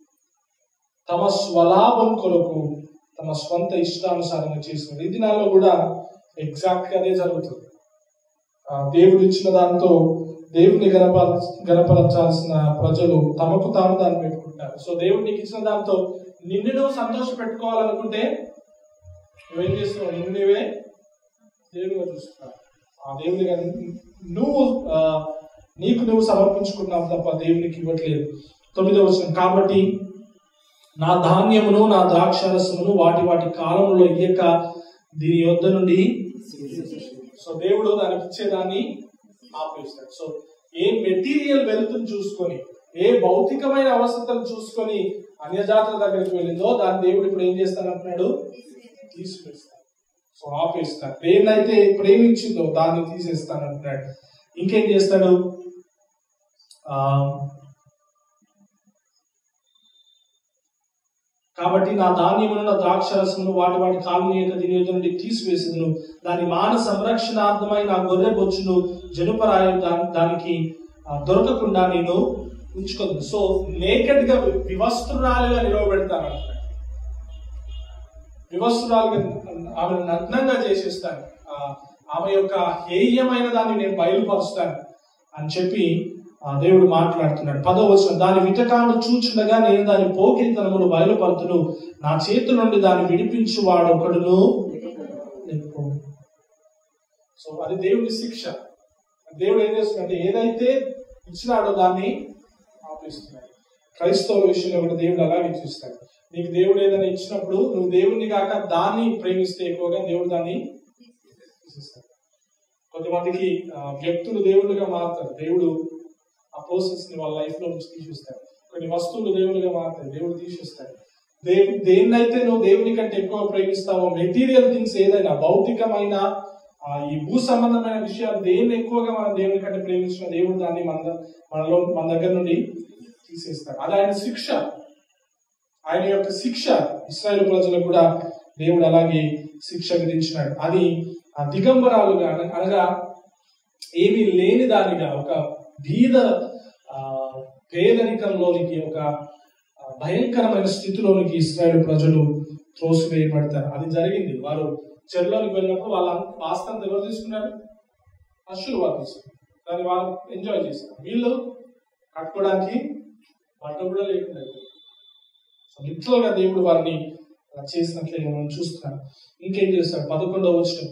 తమ స్వలాభం కొరకు తమ స్వంత ఇష్టానుసారంగా చేసినారు ఈ దినాల్లో కూడా ఎగ్జాక్ట్ గా అదే జరుగుతుంది ఆ దేవుడు ఇచ్చిన దాంతో దేవుని గనపర గనపరచాల్సిన ప్రజలు తమకు తాము దాన్ని పెట్టుకుంటారు సో దేవుడు నీకు ఇచ్చిన దాంతో నిన్ను నువ్వు సంతోష పెట్టుకోవాలనుకుంటే నువ్వేం చేస్తున్నావు నిన్ను నువ్వే దేవునిగా చూస్తున్నావు ఆ దేవునిగా నువ్వు ఆ, నీకు నువ్వు సమర్పించుకున్నావు తప్ప దేవునికి ఇవ్వట్లేదు తొమ్మిదవ వచనం కాబట్టి నా ధాన్యమును నా ద్రాక్షరసమును వాటి వాటి కాలంలో ఇయ్యక దీని యొద్ద నుండి సో దేవుడు దానికి ఇచ్చేదాన్ని ఆపేస్తాడు సో ఏ మెటీరియల్ వెలుతుని చూసుకొని ఏ భౌతికమైన అవసరతలు చూసుకొని అన్యజాతుల దగ్గరికి వెళ్ళిందో దాన్ని దేవుడు ఇప్పుడు ఏం చేస్తానంటున్నాడు తీసివేస్తాడు సో ఆపేస్తాడు దేన్నైతే ప్రేమించిందో దాన్ని తీసేస్తానంటున్నాడు ఇంకేం చేస్తాడు ఆ కాబట్టి నా ధాన్యమును నా ద్రాక్షరసమును వాటి వాటి కాలం యొక్క దీని యొద్ద నుండి తీసివేసేదను దాని మాన సంరక్షణార్థమై నా గొర్రె బొచ్చును జనుపరాయ దా- దానికి ఆ, దొరకకుండా నేను ఉంచుకోదు సో నేకెడ్ గా వివస్త్రురాలుగా నిలవబెడతాను అంటున్నాడు. వివస్త్రురాలుగా ఆమెను నగ్నంగా చేసేస్తాను ఆ, ఆమె యొక్క హేయమైన దాన్ని నేను బయలుపరుస్తాను అని చెప్పి ఆ దేవుడు మాట్లాడుతున్నాడు పదో వచనం దాని విటకాను చూచుండగా నేను దాని పోకిరితనమును బయలుపరుతును నా చేతి నుండి దాన్ని విడిపించు వాడు ఒకడును లేకపోవును. సో అది దేవుని శిక్ష దేవుడు ఏం చేస్తున్నాడంటే ఏదైతే ఇచ్చినాడో దాన్ని ఆపేస్తున్నాడు క్రైస్తవుల విషయంలో కూడా దేవుడు అలాగే చూస్తాడు నీకు దేవుడు ఏదైనా ఇచ్చినప్పుడు నువ్వు దేవుడిని కాక దాన్ని ప్రేమిస్తే ఎక్కువగా దేవుడు దాన్ని తీసేస్తాడు కొంతమందికి ఆ, వ్యక్తులు దేవుళ్ళుగా మారుతారు దేవుడు ఆ ప్రాసెస్ ని వాళ్ళ లైఫ్ లో నుంచి తీసేస్తాడు కొన్ని వస్తువులు దేవుళ్ళుగా మారుతాయి దేవుడు తీసేస్తాడు దేవు దేన్నైతే నువ్వు దేవుని కంటే ఎక్కువ ప్రేమిస్తావో మెటీరియల్ థింగ్స్ ఏదైనా భౌతికమైన ఆ, ఈ భూ సంబంధమైన విషయాలు దేన్ని ఎక్కువగా మనం దేవుని కంటే ప్రేమించిన దేవుడు దాన్ని మన ద- మనలో మన దగ్గర నుండి తీసేస్తాడు అది ఆయన శిక్ష ఆయన యొక్క శిక్ష ఇస్రాయేల్ ప్రజలకు కూడా దేవుడు అలాగే శిక్ష విధించినాడు అది ఆ దిగంబరాలుగా అన- అనగా ఏమీ లేని దానిగా ఒక బీద ఆ, పేదరికంలోనికి ఒక ఆ, భయంకరమైన స్థితిలోనికి ఇస్రాయేల్ ప్రజలు త్రోసివేయబడతారు అది జరిగింది వారు చెరులోనికి వెళ్ళినప్పుడు వాళ్ళ ఆస్తంతా ఎవరు తీసుకున్నారు అశ్రులు వారు తీసుకున్నారు దాన్ని వాళ్ళు ఎంజాయ్ చేశారు వీళ్ళు కట్టుకోవడానికి బట్ట కూడా లేకుండా సో లిటరల్ గా దేవుడు వారిని అలా చేసినట్లుగా మనం చూస్తున్నాం ఇంకేం చేస్తాడు పదకొండవ వచ్చిన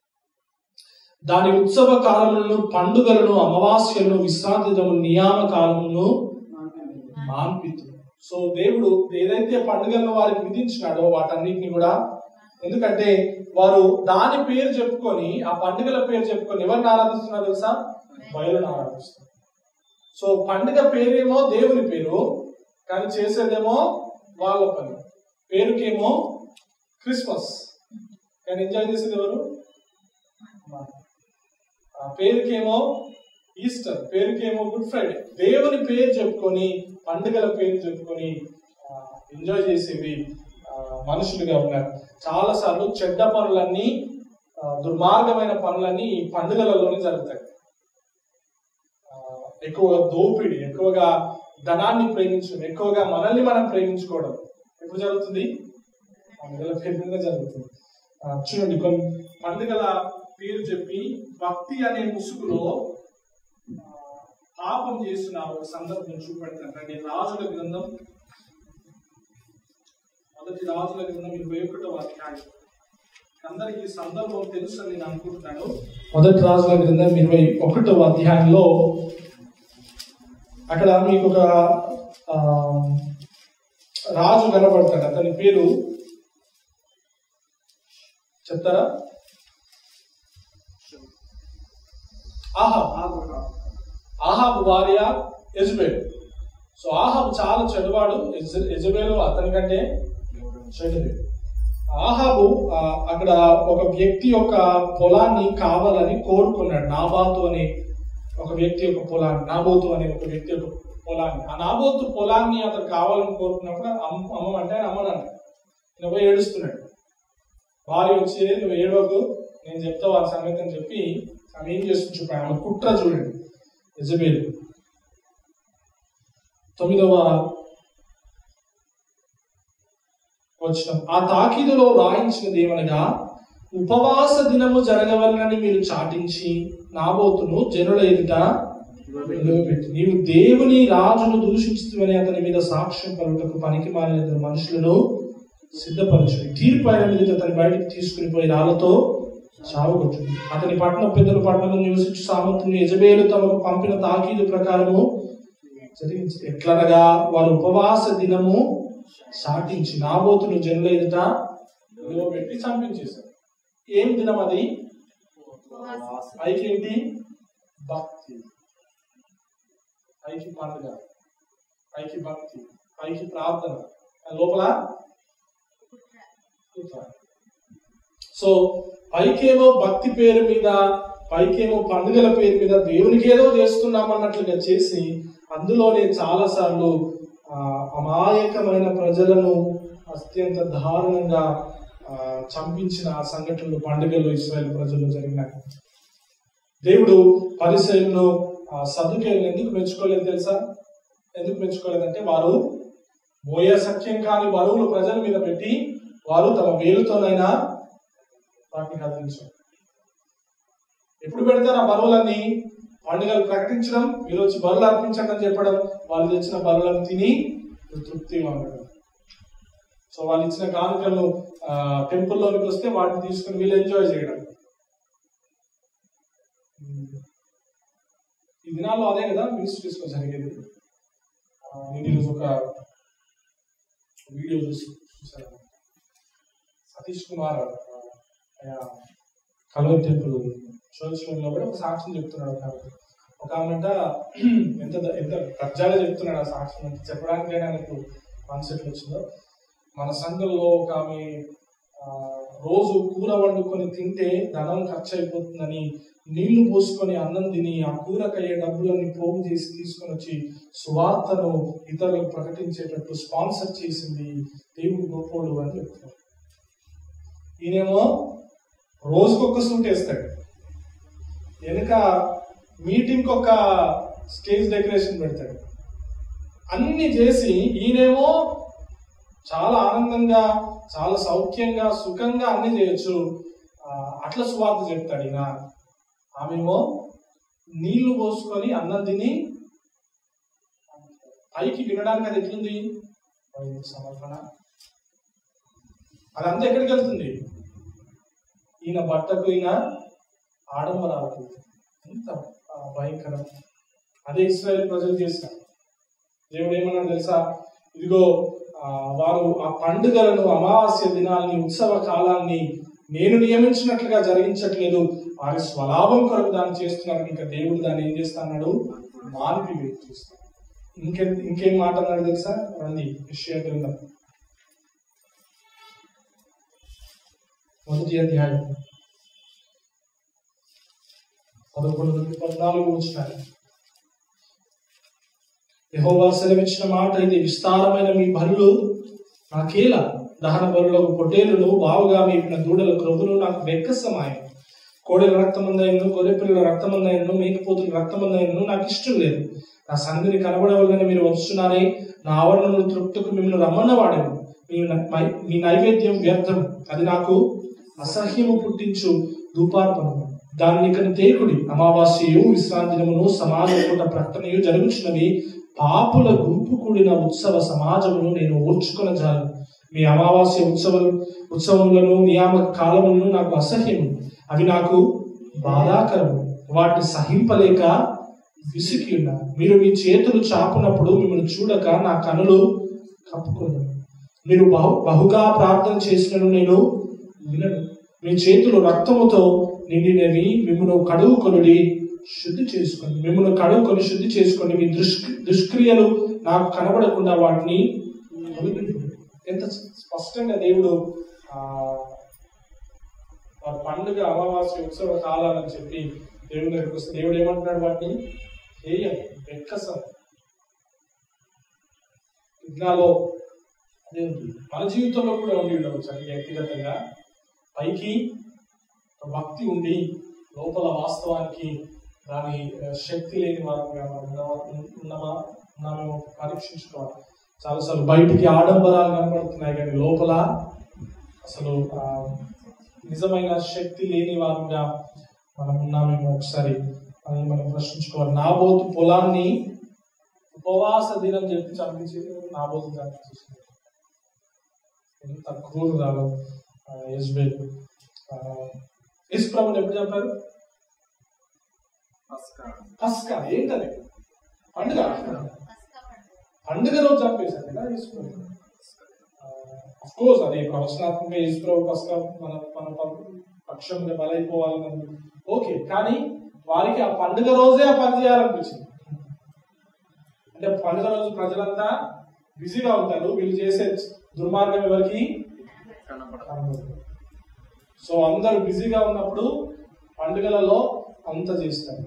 దాని ఉత్సవ కాలములను పండుగలను అమావాస్యలను విశ్రాంతి దినములు, నియామ కాలములను మాన్పితు సో దేవుడు ఏదైతే పండుగలను వారికి విధించినాడో వాటన్నిటిని కూడా ఎందుకంటే వారు దాని పేరు చెప్పుకొని ఆ పండుగల పేరు చెప్పుకొని ఎవరిని ఆరాధిస్తున్నారు తెలుసా బయలును ఆరాధిస్తారు సో పండుగ పేరేమో దేవుని పేరు కానీ చేసేదేమో వాళ్ళ పని పేరుకేమో క్రిస్మస్ కానీ ఎంజాయ్ చేసేది ఎవరు ఆ పేరుకేమో ఈస్టర్ పేరుకేమో గుడ్ ఫ్రైడే దేవుని పేరు చెప్పుకొని పండుగల పేరు చెప్పుకొని ఎంజాయ్ చేసేవి ఆ, మనుషులుగా ఉన్నారు చాలా సార్లు చెడ్డ పనులన్నీ ఆ, దుర్మార్గమైన పనులన్నీ ఈ పండుగలలోనే జరుగుతాయి ఆ, ఎక్కువగా దోపిడీ ఎక్కువగా ధనాన్ని ప్రేమించడం ఎక్కువగా మనల్ని మనం ప్రేమించుకోవడం ఎప్పుడు జరుగుతుంది పండుగల పేరు మీద జరుగుతుంది ఆ, చూడండి కొన్ని పండుగల పేరు చెప్పి భక్తి అనే ముసుగులో ఆ, పాపం చేస్తున్న ఒక సందర్భం చూపెడతాను రండి రాజుల గ్రంథం మొదటి రాజుల గ్రంథం ఇరవై ఒకటో అధ్యాయం అందరికి ఈ సందర్భం తెలుసు అని నేను అనుకుంటున్నాను మొదటి రాజుల గ్రంథం ఇరవై ఒకటో అధ్యాయంలో అక్కడ మీకు ఒక ఆ, రాజు కనబడతాడు అతని పేరు చెప్తారా ఆహాబ్ ఆహాబ్ భార్య యజబేల్ సో ఆహాబ్ చాలా చెడువాడు యజ- యజబేలు అతని కంటే చెడుది ఆహాబు ఆ, అక్కడ ఒక వ్యక్తి యొక్క పొలాన్ని కావాలని కోరుకున్నాడు నాబాతు అనే ఒక వ్యక్తి యొక్క పొలాన్ని నాబోతు అనే ఒక వ్యక్తి యొక్క పొలాన్ని ఆ నాబోతు పొలాన్ని అతను కావాలని కోరుకున్నప్పుడు అమ్మ అమ్మమంటే ఆయన అమ్మనంట ఈయన పోయి ఏడుస్తున్నాడు భార్య వచ్చి నువ్వు ఏడవకు నేను చెప్తా వాళ్ళ సంగతి అని చెప్పి ఆమె ఏం చేస్తుంది చూపాడు ఆమె కుట్ర చూడండి యజబేలు తొమ్మిదవ వచ్చిన ఆ తాకీదులో రాయించినది ఏమనగా ఉపవాస దినము జరగవలనని మీరు చాటించి నాబోతును జనుల ఎదుట నిలువబెట్టి నీవు దేవుని రాజును దూషించుతువని అతని మీద సాక్ష్యం పలుటకు పనికి మాలిన మనుషులను సిద్ధపరచు తీర్పు ఆయన మీద అతని బయటికి తీసుకుని పోయి రాళ్లతో చావగొట్టింది అతని పట్టణ పెద్దల పట్టణంలో నివసించు సామంతుని యజబేలు తమకు పంపిన తాకీదు ప్రకారము జరిగించి ఎట్లనగా వారు ఉపవాస దినము సాటించి నాబోతును జనుల ఎదుట నిలవబెట్టి చంపించేశారు ఏం దినం అది పైకి ఏంటి భక్తి పైకి పండుగ పైకి భక్తి పైకి ప్రార్థన ఆ లోపల కుట్ర. సో పైకేమో భక్తి పేరు మీద పైకేమో పండుగల పేరు మీద దేవునికి ఏదో చేస్తున్నాం అన్నట్లుగా చేసి అందులోనే చాలా సార్లు అమాయకమైన ప్రజలను అత్యంత దారుణంగా ఆ, చంపించిన ఆ సంఘటనలు పండుగలు ఇస్రాయల్ ప్రజల్లో జరిగినాయి దేవుడు పరిశైలను సదుకేలను ఎందుకు మెచ్చుకోలేదు తెలుసా ఎందుకు మెచ్చుకోలేదంటే వారు మోయ సఖ్యం కాని బరువులు ప్రజల మీద పెట్టి వారు తమ వేలుతోనైనా వాటిని కదిలించారు ఎప్పుడు పెడతారు ఆ బరువులన్నీ పండుగలు ప్రకటించడం మీరు వచ్చి బరువులు అర్పించండి అని చెప్పడం వాళ్ళు తెచ్చిన బరువులను తిని తృప్తిగా ఉండడం సో వాళ్ళు ఇచ్చిన కానుకలను టెంపుల్లోనికి వస్తే వాటిని తీసుకుని వీళ్ళు ఎంజాయ్ చేయడం ఈ దినాల్లో అదే కదా మినిస్ట్రీస్ లో జరిగేది ఆ, నేను ఈరోజు ఒక వీడియో చూసి చూసాను Satish Kumar Calvary temple church లో కూడా ఒక సాక్ష్యం చెప్తున్నాడు ఒక ఆమె. ఒక ఆమెట ఎంత ఎంత కబ్జాగా చెప్తున్నాడు ఆ సాక్ష్యం అంటే చెప్పడానికైనా ఆయనకు కాన్సెప్ట్ వచ్చిందో మన సంఘంలో ఒక ఆమె ఆ, రోజు కూర వండుకొని తింటే ధనం ఖర్చు అయిపోతుందని నీళ్లు పోసుకొని అన్నం తిని ఆ కూరకయ్యే డబ్బులన్నీ పోగు చేసి తీసుకొని వచ్చి సువార్తను ఇతరులకు ప్రకటించేటట్టు స్పాన్సర్ చేసింది దేవుడు గొప్పోడు అని చెప్తున్నారు ఈయనేమో రోజుకొక సూట్ వేస్తాడు వెనుక మీటింగ్ ఒక స్టేజ్ డెకరేషన్ పెడతాడు అన్ని చేసి ఈయనేమో చాలా ఆనందంగా చాలా సౌఖ్యంగా సుఖంగా అన్ని చేయొచ్చు ఆ, అట్లా సువార్త చెప్తాడు ఈయన ఆమెమో నీళ్లు పోసుకొని అన్నం తిని పైకి వినడానికి అది ఎట్లుంది ఐదు సమర్పణ అదంతా ఎక్కడికి వెళ్తుంది ఈయన బట్టకు ఈయన ఆడంబరాలకు ఎంత ఆ, భయంకరం అదే ఇస్రాయేల్ ప్రజలు చేశారు దేవుడు ఏమన్నాడు తెలుసా ఇదిగో ఆ, వారు ఆ పండుగలను అమావాస్య దినాల్ని ఉత్సవ కాలాన్ని నేను నియమించినట్లుగా జరిగించట్లేదు వారి స్వలాభం కొరకు దాన్ని చేస్తున్నారు ఇంకా దేవుడు దాన్ని ఏం చేస్తాడు మార్పి వేరు చేస్తాను ఇంకేం ఇంకేం మాట అన్నాడు తెలుసా రండి విషయ గ్రంథం మొదటి అధ్యాయం పదకొండు నుండి పద్నాలుగు వచ్చినారు యహోవా సెలవిచ్చిన మాట ఇది విస్తారమైన మీ బలులు నాకేలా దహన బలులకు పొట్టేలును బావుగా మేపిన దూడల క్రొవ్వులు నాకు వెక్కసమాయం కోడెల రక్తమందైనను గొర్రెపిల్లల రక్తమందైనను మేకపోతుల రక్తమందైనను నాకు ఇష్టం లేదు నా సంధిని కనబడవల్లని మీరు వస్తున్నారే నా ఆవరణను తృప్తుకు మిమ్మల్ని రమ్మన్నవాడేను మీ న- మై- మీ నైవేద్యం వ్యర్థం అది నాకు అసహ్యము పుట్టించు ధూపార్పణము దానిని ఇక్కడ తేకుడి అమావాస్యయు విశ్రాంతి దినమును సమాజ పూట ప్రకటనయు జరుగుచున్నవి పాపుల గుంపు కూడిన ఉత్సవ సమాజమును నేను ఓర్చుకున్న జాలు మీ అమావాస్య ఉత్సవాలు ఉత్సవములను నియామక కాలములను నాకు అసహ్యము అవి నాకు బాధాకరము వాటిని సహింపలేక విసికి ఉన్నా మీరు మీ చేతులు చాపునప్పుడు మిమ్మల్ని చూడక నా కనులు కప్పుకున్నాను మీరు బహు బహుగా ప్రార్థన చేసినను నేను వినను మీ చేతులు రక్తముతో నిండినవి మిమ్మల్ని కడుగుకొనుడి శుద్ధి చేసుకోండి మిమ్మల్ని కడుగుకొని శుద్ధి చేసుకోండి మీ దుష్క దుష్క్రియలు నాకు కనబడకుండా వాటిని వదిలిపెట్టుకోండి. ఎంత స్పష్టంగా దేవుడు ఆ ఆ పండుగ అమావాస్య ఉత్సవ కాలాలని చెప్పి దేవుడి దగ్గరికి వస్తే దేవుడు ఏమంటున్నాడు వాటిని హేయం వెక్కసం విఘ్నాలో అదే ఉంది. మన జీవితంలో కూడా ఉండి ఉండవచ్చు అది వ్యక్తిగతంగా పైకి ఒక భక్తి ఉండి లోపల వాస్తవానికి దాని ఆ, శక్తి లేని వారంగా మనం ఉన్నవా- ఉన్నమా ఉన్నామేమో పరీక్షించుకోవాలి చాలాసార్లు బయటికి ఆడంబరాలు కనబడుతున్నాయి కానీ లోపల అసలు ఆ, నిజమైన శక్తి లేని వారంగా మనం ఉన్నామేమో ఒకసారి అని మనం ప్రశ్నించుకోవాలి నాబోతు పొలాన్ని ఉపవాస దినం చెప్పి చంపించి నాబోతు చంపించేసింది ఎంత క్రూరురాలు యజ్బేల్ ఇస్ప్రభుని ఎప్పుడు చెప్పారు పస్కా ఏంటది పండుగ పండుగ రోజు చంపేశారు కదా యేసుప్రభు అఫ్ కోర్స్ అది ప్రవచనాత్మకంగా యేసుప్రభు పస్కా మన మన పక్షం బలైపోవాలని ఓకే కానీ వారికి ఆ పండుగ రోజే ఆ పని చేయాలనిపించింది అంటే పండుగ రోజు ప్రజలంతా బిజీగా ఉంటారు వీళ్ళు చేసే దుర్మార్గం ఎవరికి కనబడదు. సో అందరు బిజీగా ఉన్నప్పుడు పండుగలలో అంత చేస్తారు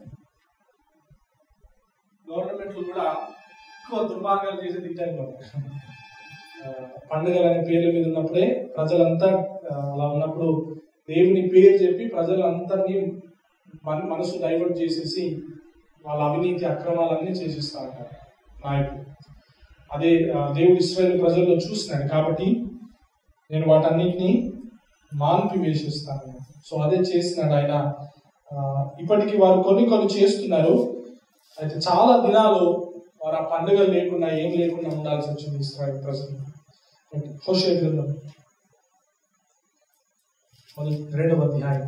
గవర్నమెంట్లు కూడా ఎక్కువ దుర్మార్గాలు చేసే దిగ్జాలు పండుగలు అనే పేర్ల మీద ఉన్నప్పుడే ప్రజలంతా ఆ, అలా ఉన్నప్పుడు దేవుని పేరు చెప్పి ప్రజలందరినీ మన మనసు డైవర్ట్ చేసేసి వాళ్ళ అవినీతి అక్రమాలన్నీ చేసిస్తా ఉంటారు నాయకులు అదే ఆ, దేవుడు ఇస్రాయేల్ ప్రజల్లో చూస్తున్నాడు కాబట్టి నేను వాటన్నిటిని మాన్పి వేసిస్తాను సో అదే చేస్తున్నాడు ఆయన ఆ, ఇప్పటికీ వారు కొన్ని కొన్ని చేస్తున్నారు అయితే చాలా దినాలు వారు ఆ పండుగ లేకుండా ఏం లేకుండా ఉండాల్సి వచ్చింది ఇస్రాయేల్ ప్రజలు హోషే గ్రంథం మొదటి రెండవ అధ్యాయం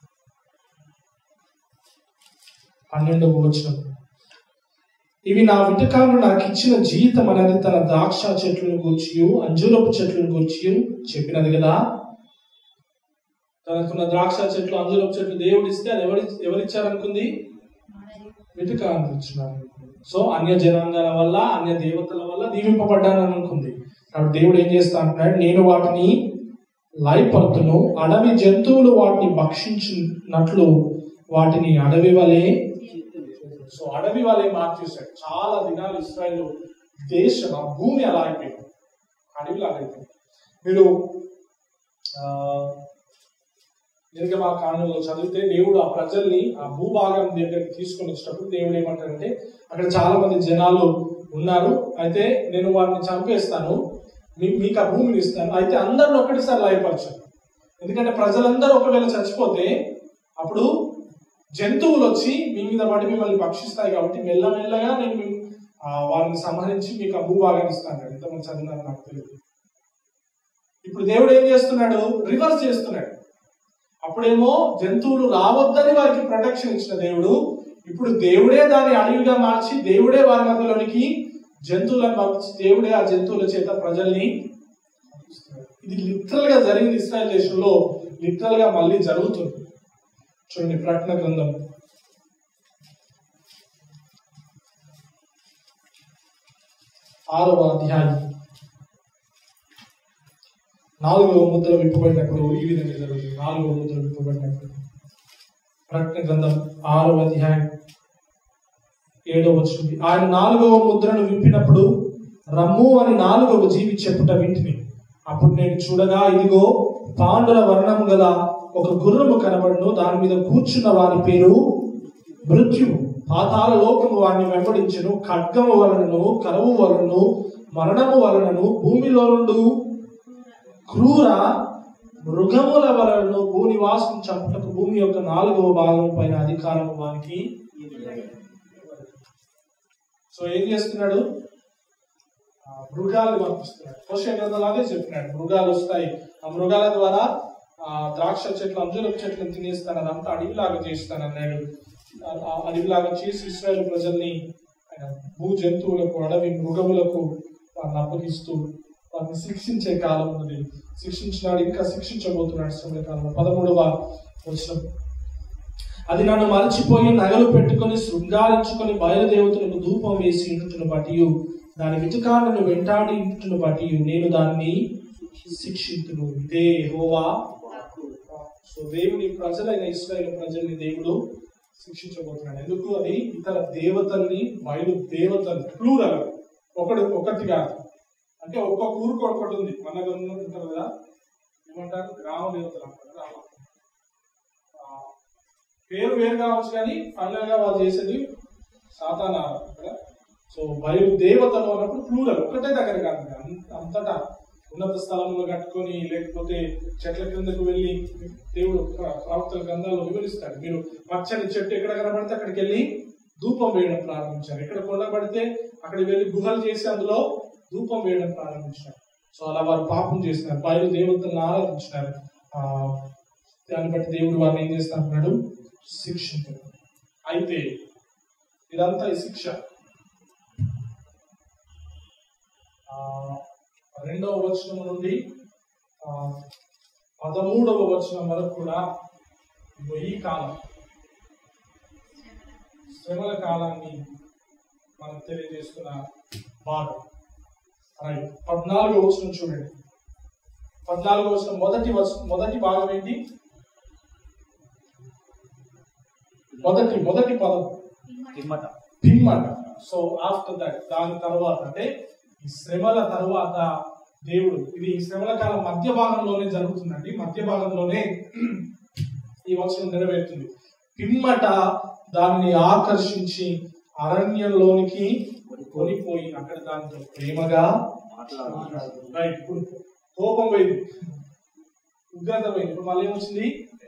పన్నెండవ వచనం ఇవి నా విటకాలు నాకు ఇచ్చిన జీవితం అనేది తన ద్రాక్ష చెట్లను గూర్చి అంజూరపు చెట్లను గూర్చి చెప్పినది కదా తనకున్న ద్రాక్ష చెట్లు అంజూరపు చెట్లు దేవుడు ఇస్తే అది ఎవరి ఎవరిచ్చారనుకుంది వెతుకాలను ఇచ్చినారు సో అన్య జనాంగాల వల్ల అన్య దేవతల వల్ల దీవింపబడ్డానని అనుకుంది కాబట్టి దేవుడు ఏం చేస్తా అంటున్నాడు నేను వాటిని లయపరుతును అడవి జంతువులు వాటిని భక్షించినట్లు వాటిని అడవి వలె సో అడవి వలె మార్చేశాడు చాలా దినాలు ఇస్రాయల్ దేశం ఆ భూమి అలా అయిపోయింది అడవిలాగా అయిపోయింది మీరు ఆ, నిర్గమా కాండంలో చదివితే దేవుడు ఆ ప్రజల్ని ఆ భూభాగం దగ్గరికి తీసుకొని వచ్చినప్పుడు దేవుడు ఏమంటాడంటే అక్కడ చాలా మంది జనాలు ఉన్నారు అయితే నేను వారిని చంపేస్తాను మీ మీకు ఆ భూమిని ఇస్తాను అయితే అందరిని ఒకటిసారి లయపరచను ఎందుకంటే ప్రజలందరూ ఒకవేళ చచ్చిపోతే అప్పుడు జంతువులు వచ్చి మీ మీద పడి మిమ్మల్ని భక్షిస్తాయి కాబట్టి మెల్లమెల్లగా నేను మీ- ఆ, వారిని సంహరించి మీకు ఆ భూభాగాన్ని ఇస్తాను ఎంతమంది చదివినారో నాకు తెలియదు ఇప్పుడు దేవుడు ఏం చేస్తున్నాడు రివర్స్ చేస్తున్నాడు అప్పుడేమో జంతువులు రావద్దని వారికి ప్రొటెక్షన్ ఇచ్చిన దేవుడు ఇప్పుడు దేవుడే దాన్ని అడవిగా మార్చి దేవుడే వారి మధ్యలోనికి జంతువులను పంపించి దేవుడే ఆ జంతువుల చేత ప్రజల్ని పంపిస్తున్నాడు. ఇది లిటరల్ గా జరిగింది ఇస్రాయల్ దేశంలో లిటరల్ గా మళ్ళీ జరుగుతుంది చూడండి ప్రకటన గ్రంథం ఆరవ అధ్యాయం నాలుగవ ముద్ర విప్పబడినప్పుడు ఈ విధంగా జరుగుతుంది నాలుగవ ముద్ర విప్పబడినప్పుడు ప్రకటన గ్రంథం ఆరవ అధ్యాయం ఏడవ వచ్చింది ఆయన నాలుగవ ముద్రను విప్పినప్పుడు రమ్ము అని నాలుగవ జీవి చెప్పుట వింటిని అప్పుడు నేను చూడగా ఇదిగో పాండుల వర్ణం గల ఒక గుర్రము కనబడును దాని మీద కూర్చున్న వారి పేరు మృత్యువు పాతాల లోకము వారిని వెంబడించును ఖడ్గము వలనను కరవు వలనను మరణము వలనను భూమిలో నుండి క్రూర మృగముల వలనను భూనివాసం చంపుటకు భూమి యొక్క నాలుగవ భాగం పైన అధికారం వానికి సో ఏం చేస్తున్నాడు ఆ, మృగాలు పంపిస్తున్నాడు పోషక గ్రంథాలు అదే చెప్పినాడు మృగాలు వస్తాయి ఆ మృగాల ద్వారా ఆ ద్రాక్ష చెట్లు అంజూరపు చెట్లను తినేస్తాను అదంతా అడవిలాగా చేస్తాను అన్నాడు ఆ- ఆ అడవిలాగా చేసి ఇస్రాయల్ ప్రజల్ని ఆయన భూ జంతువులకు అడవి మృగములకు వారిని అప్పగిస్తూ వారిని శిక్షించే కాలం ఉన్నది శిక్షించినాడు ఇంకా శిక్షించబోతున్నాడు శ్రమల కాలంలో పదమూడవ వచనం అది నన్ను మరచిపోయి నగలు పెట్టుకొని శృంగారించుకొని బయలుదేవతలకు ధూపం వేసి ఇంటును బట్టి దాని వెతుకాలను వెంటాడి ఇంటును బట్టి నేను దాన్ని శిక్షింతును ఇదే హోవా సో దేవుని ప్రజలైన ఇస్రాయేల్ ప్రజల్ని దేవుడు శిక్షించబోతున్నాడు ఎందుకు అది ఇతర దేవతల్ని బయలు దేవతలు ప్లూరల్ ఒకటి ఒకటి కాదు అంటే ఒక్కొక్క ఊరికి ఒక్కటి ఉంది మన దగ్గర ఉంటారు కదా ఏమంటారు గ్రామ దేవతలు అంటారు గ్రామ ఆ, పేరు వేరు కావచ్చు కానీ ఫైనల్ గా వాళ్ళు చేసేది సాతాన కదా సో బయలు దేవతలు అన్నప్పుడు ప్లూరల్ ఒకటే దగ్గర కాదు అం- అంతటా ఉన్నత స్థలంలో కట్టుకొని లేకపోతే చెట్ల క్రిందకు వెళ్ళి దేవుడు ప్ర- ప్రవక్తల గ్రంథాల్లో వివరిస్తాడు మీరు పచ్చని చెట్టు ఎక్కడ కనబడితే అక్కడికి వెళ్ళి ధూపం వేయడం ప్రారంభించారు ఎక్కడ కొండబడితే అక్కడికి వెళ్ళి గుహలు చేసి అందులో ధూపం వేయడం ప్రారంభించారు సో అలా వారు పాపం చేసినారు బయలు దేవతలను ఆరాధించినారు ఆ దాన్ని బట్టి దేవుడు వారిని ఏం చేస్తా అంటున్నాడు శిక్షించారు అయితే ఇదంతా ఈ శిక్ష ఆ, రెండవ వచనం నుండి ఆ, పదమూడవ వచనం వరకు కూడా ఇదిగో ఈ కాలం శ్రమల కాలాన్ని మనకు తెలియజేస్తున్న భాగం రైట్ పద్నాలుగో వచనం చూడండి పద్నాలుగో వచనం మొదటి వచనం మొదటి భాగం ఏంటి మొదటి మొదటి పదం తిమ్మట పిమ్మట సో ఆఫ్టర్ దట్ దాని తర్వాత అంటే ఈ శ్రమల తర్వాత దేవుడు ఇది ఈ శ్రమల కాలం మధ్య భాగంలోనే జరుగుతుందండి మధ్య భాగంలోనే ఈ వచనం నెరవేరుతుంది పిమ్మట దాన్ని ఆకర్షించి అరణ్యంలోనికి కొనిపోయి అక్కడ దానితో ప్రేమగా మాట్లాడు రైట్ ఇప్పుడు కోపం పోయింది ఉగ్రత పోయింది ఇప్పుడు మళ్ళీ ఏమొచ్చింది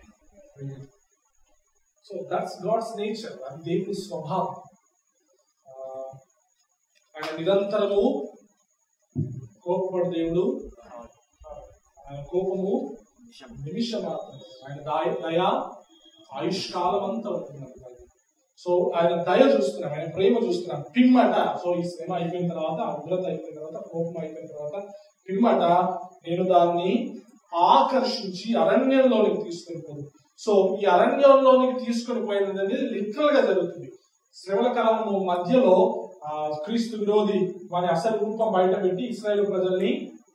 సో దట్స్ గాడ్స్ నేచర్ అది దేవుని స్వభావం ఆ, ఆయన నిరంతరము కోపపడు దేవుడు ఆయన కోపము నిమిషం మాత్రమే. ఆయన దయ దయ ఆయుష్కాలం అంతా ఉంటుంది సో ఆయన దయ చూస్తున్నాం ఆయన ప్రేమ చూస్తున్నాం పిమ్మట సో ఈ శ్రమ అయిపోయిన తర్వాత ఆ ఉగ్రత అయిపోయిన తర్వాత కోపం అయిపోయిన తర్వాత పిమ్మట నేను దాన్ని ఆకర్షించి అరణ్యంలోనికి తీసుకొని పోదు సో ఈ అరణ్యంలోనికి తీసుకొని పోయినది అనేది లిటరల్ గా జరుగుతుంది శ్రమల కాలము మధ్యలో ఆ, క్రీస్తు విరోధి వారి అసలు రూపం బయట పెట్టి ఇస్రాయేల్ ప్రజల్ని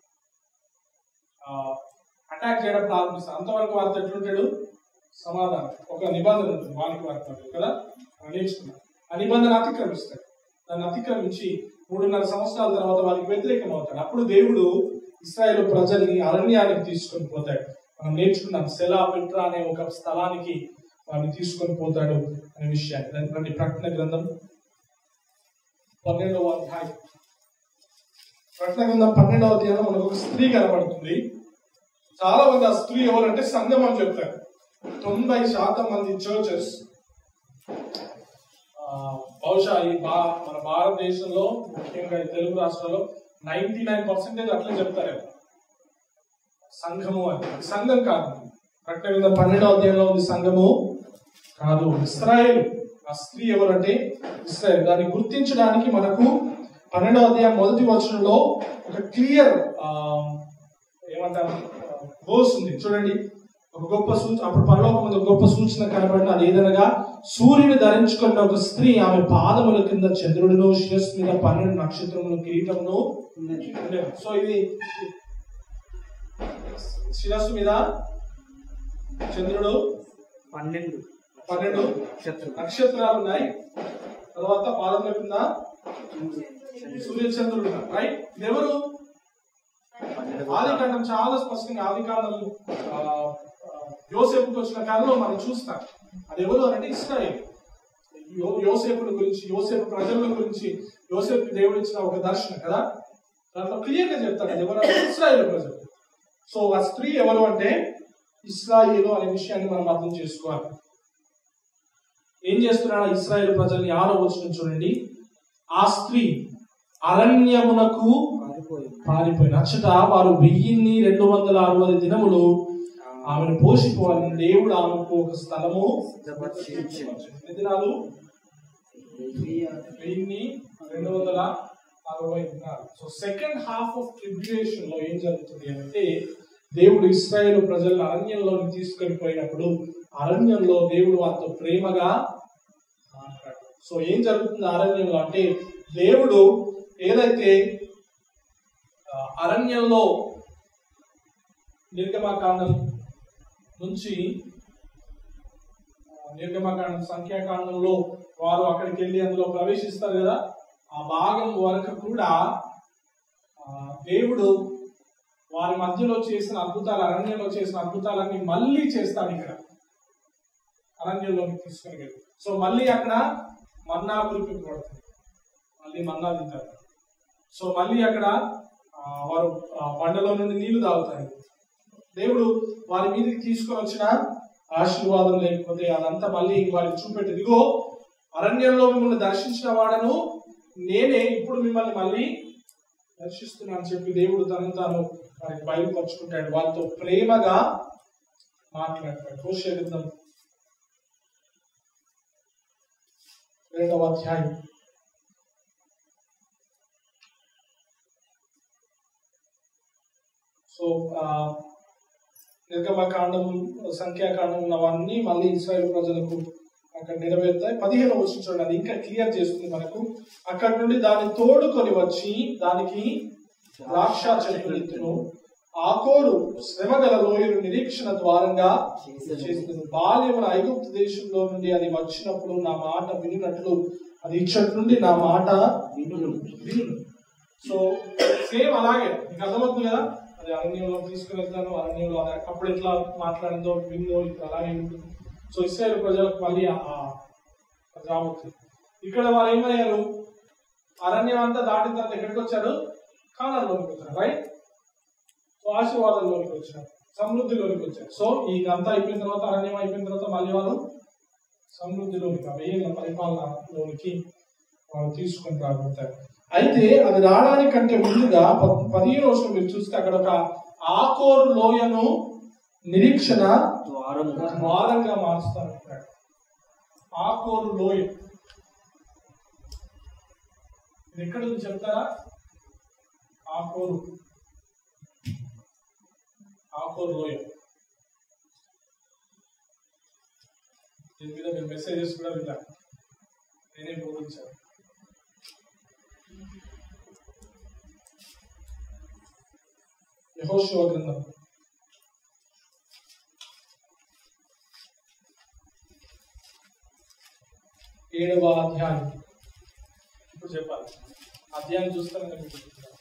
అటాక్ చేయడం ప్రారంభిస్తారు అంతవరకు వారితో ఎట్లుంటాడు సమాధానం ఒక నిబంధన ఉంటుంది వానికి వారికి మధ్య కదా మనం నేర్చుకున్నాం ఆ నిబంధన అతిక్రమిస్తాడు దాన్ని అతిక్రమించి మూడున్నర సంవత్సరాల తర్వాత వారికి వ్యతిరేకం అవుతాడు అప్పుడు దేవుడు ఇస్రాయేల్ ప్రజల్ని అరణ్యానికి తీసుకొని పోతాడు మనం నేర్చుకున్నాం సెలా పెట్రా అనే ఒక స్థలానికి వారిని తీసుకొని పోతాడు అనే విషయాన్ని దాని రండి ప్రకటన గ్రంథం పన్నెండవ అధ్యాయం ప్రకటన గ్రంథం పన్నెండవ అధ్యాయం మనకు ఒక స్త్రీ కనబడుతుంది చాలా మంది ఆ స్త్రీ ఎవరంటే సంఘం అని చెప్తారు తొంభై శాతం మంది చర్చెస్ బహుశా ఈ బా మన భారతదేశంలో ముఖ్యంగా ఈ తెలుగు రాష్ట్రాల్లో నైన్టీ నైన్ పర్సెంటేజ్ అట్లే చెప్తారు సంఘము అని సంఘం కాదు ప్రకటన గ్రంథం పన్నెండవ అధ్యాయంలో ఉంది సంఘము కాదు ఇస్రాయేల్ ఆ స్త్రీ ఎవరంటే ఇస్రాయేల్ దాన్ని గుర్తించడానికి మనకు పన్నెండవ అధ్యాయం మొదటి వచనంలో ఒక క్లియర్ ఏమంటారు గోస్ ఉంది చూడండి ఒక గొప్ప సూచన అప్పుడు పరలోకం మీద ఒక గొప్ప సూచన కనబడిన అది ఏదనగా సూర్యుని ధరించుకున్న ఒక స్త్రీ ఆమె పాదముల కింద చంద్రుడును శిరస్సు మీద పన్నెండు నక్షత్రములు కిరీటమును ఉండేవి. సో ఇది శిరస్సు మీద చంద్రుడు పన్నెండు పన్నెండు నక్షత్రం నక్షత్రాలు ఉన్నాయి తర్వాత పాదముల కింద సూర్య చంద్రుడు రైట్ ఎవరు ఆది కాండం చాలా స్పష్టంగా ఆది కాండం యోసేపుకి వచ్చిన కాలంలో మనం చూస్తాం అది ఎవరు అంటే ఇస్రాయేల్ యో- యోసేపుని గురించి యోసేపు ప్రజల గురించి యోసేపు దేవుడు ఇచ్చిన ఒక దర్శనం కదా దాంట్లో క్లియర్ గా చెప్తాడు అది ఎవరు అంటే ఇస్రాయేల్ ప్రజలు సో ఆ స్త్రీ ఎవరు అంటే ఇస్రాయేలు అనే విషయాన్ని మనం అర్థం చేసుకోవాలి ఏం చేస్తున్నాడు ఆ ఇస్రాయేల్ ప్రజల్ని ఆరో వచ్చిన చూడండి ఆ స్త్రీ అరణ్యమునకు పారిపోయిన అచ్చట వారు వెయ్యిన్ని రెండు వందల అరవై దినములు ఆమెను పోషిపోవాలని దేవుడు ఆమెకు ఒక స్థలము ఎన్ని దినాలు వెయ్యిన్ని రెండు వందల అరవై దినాలు so second half of tribulation లో ఏం జరుగుతుంది అంటే దేవుడు ఇస్రాయేల్ ప్రజలను అరణ్యంలోకి తీసుకొని పోయినప్పుడు అరణ్యంలో దేవుడు వారితో ప్రేమగా మాట్లాడాడు సో ఏం జరుగుతుంది అరణ్యంలో అంటే దేవుడు ఏదైతే ఆ, అరణ్యంలో నిర్గమకాండం నుంచి ఆ, నిర్గమకాండం సంఖ్యాకాండంలో వారు అక్కడికి వెళ్ళి అందులో ప్రవేశిస్తారు కదా ఆ భాగం వరకు కూడా ఆ, దేవుడు వారి మధ్యలో చేసిన అద్భుతాలు అరణ్యంలో చేసిన అద్భుతాలన్నీ మళ్ళీ చేస్తాడు ఇక్కడ అరణ్యంలోకి తీసుకుని వెళ్ళి సో మళ్ళీ అక్కడ మన్నా కురిపింపబడుతుంది మళ్ళీ మన్నా తింటారు సో మళ్ళీ అక్కడ ఆ, వారు ఆ, బండలో నుండి నీళ్లు తాగుతారు దేవుడు వారి మీదకి తీసుకొని వచ్చిన ఆశీర్వాదం లేకపోతే అదంతా మళ్ళీ వారికి చూపెట్టి ఇదిగో అరణ్యంలో మిమ్మల్ని దర్శించిన వాడను నేనే ఇప్పుడు మిమ్మల్ని మళ్ళీ దర్శిస్తున్నాను చెప్పి దేవుడు తనను తాను వారికి బయలుపరుచుకుంటాడు వారితో ప్రేమగా మాట్లాడతాడు హోషే గ్రంథం రెండవ అధ్యాయం సో ఆ, నిర్గమకాండం సంఖ్యాకాండం ఉన్నవన్నీ మళ్ళీ ఇస్రాయేల్ ప్రజలకు అక్కడ నెరవేరుతాయి పదిహేను వచ్చిన చూడండి అది ఇంకా క్లియర్ చేస్తుంది మనకు అక్కడ నుండి దాన్ని తోడుకొని వచ్చి దానికి ద్రాక్ష చెట్టును ఆకోరు శ్రమగల లోయలు నిరీక్షణ ద్వారంగా చేస్తుంది బాల్యమున ఐగుప్తు దేశంలో నుండి అది వచ్చినప్పుడు నా మాట వినినట్లు అది ఇచ్చటి నుండి నా మాట వినును. వినును సో సేమ్ అలాగే మీకు అర్థమవుతుంది కదా అది అరణ్యంలో తీసుకుని వెళ్తాను అరణ్యంలో అలా అప్పుడు ఎట్లా మాట్లాడిందో విందో ఇప్పుడు అలాగే ఉంటుంది సో ఇస్రాయేల్ ప్రజలకు మళ్ళీ ఆ- ఆ అది రాబోతుంది ఇక్కడ వారు ఏమయ్యారు అరణ్యం అంతా దాటిన తర్వాత ఎక్కడికి వచ్చారు కానాల్లోకి వచ్చారు రైట్ సో ఆశీర్వాదంలోనికి వచ్చారు సమృద్ధిలోనికి వచ్చారు సో ఈ అంతా అయిపోయిన తర్వాత అరణ్యం అయిపోయిన తర్వాత మళ్ళీ వారు సమృద్ధిలోనికి ఆ వెయ్యేళ్ళ పరిపాలనలోనికి వారు తీసుకొని రాబోతారు అయితే అది రావడానికంటే ముందుగా ప- పదిహేను రోజులు మీరు చూస్తే అక్కడ ఒక ఆకోరు లోయను నిరీక్షణ ద్వారము ద్వారంగా మారుస్తారు అంటున్నాడు ఆకోరు లోయ ఇది ఎక్కడ ఉంది చెప్తారా ఆకోరు ఆకోరు లోయ దీని మీద మీరు మెసేజెస్ కూడా విన్నారు నేనే బోధించాను యెహోషువ గ్రంథం ఏడవ అధ్యాయం ఇప్పుడు చెప్పాలి అధ్యాయం చూస్తానని మీకు చెప్తున్నాను.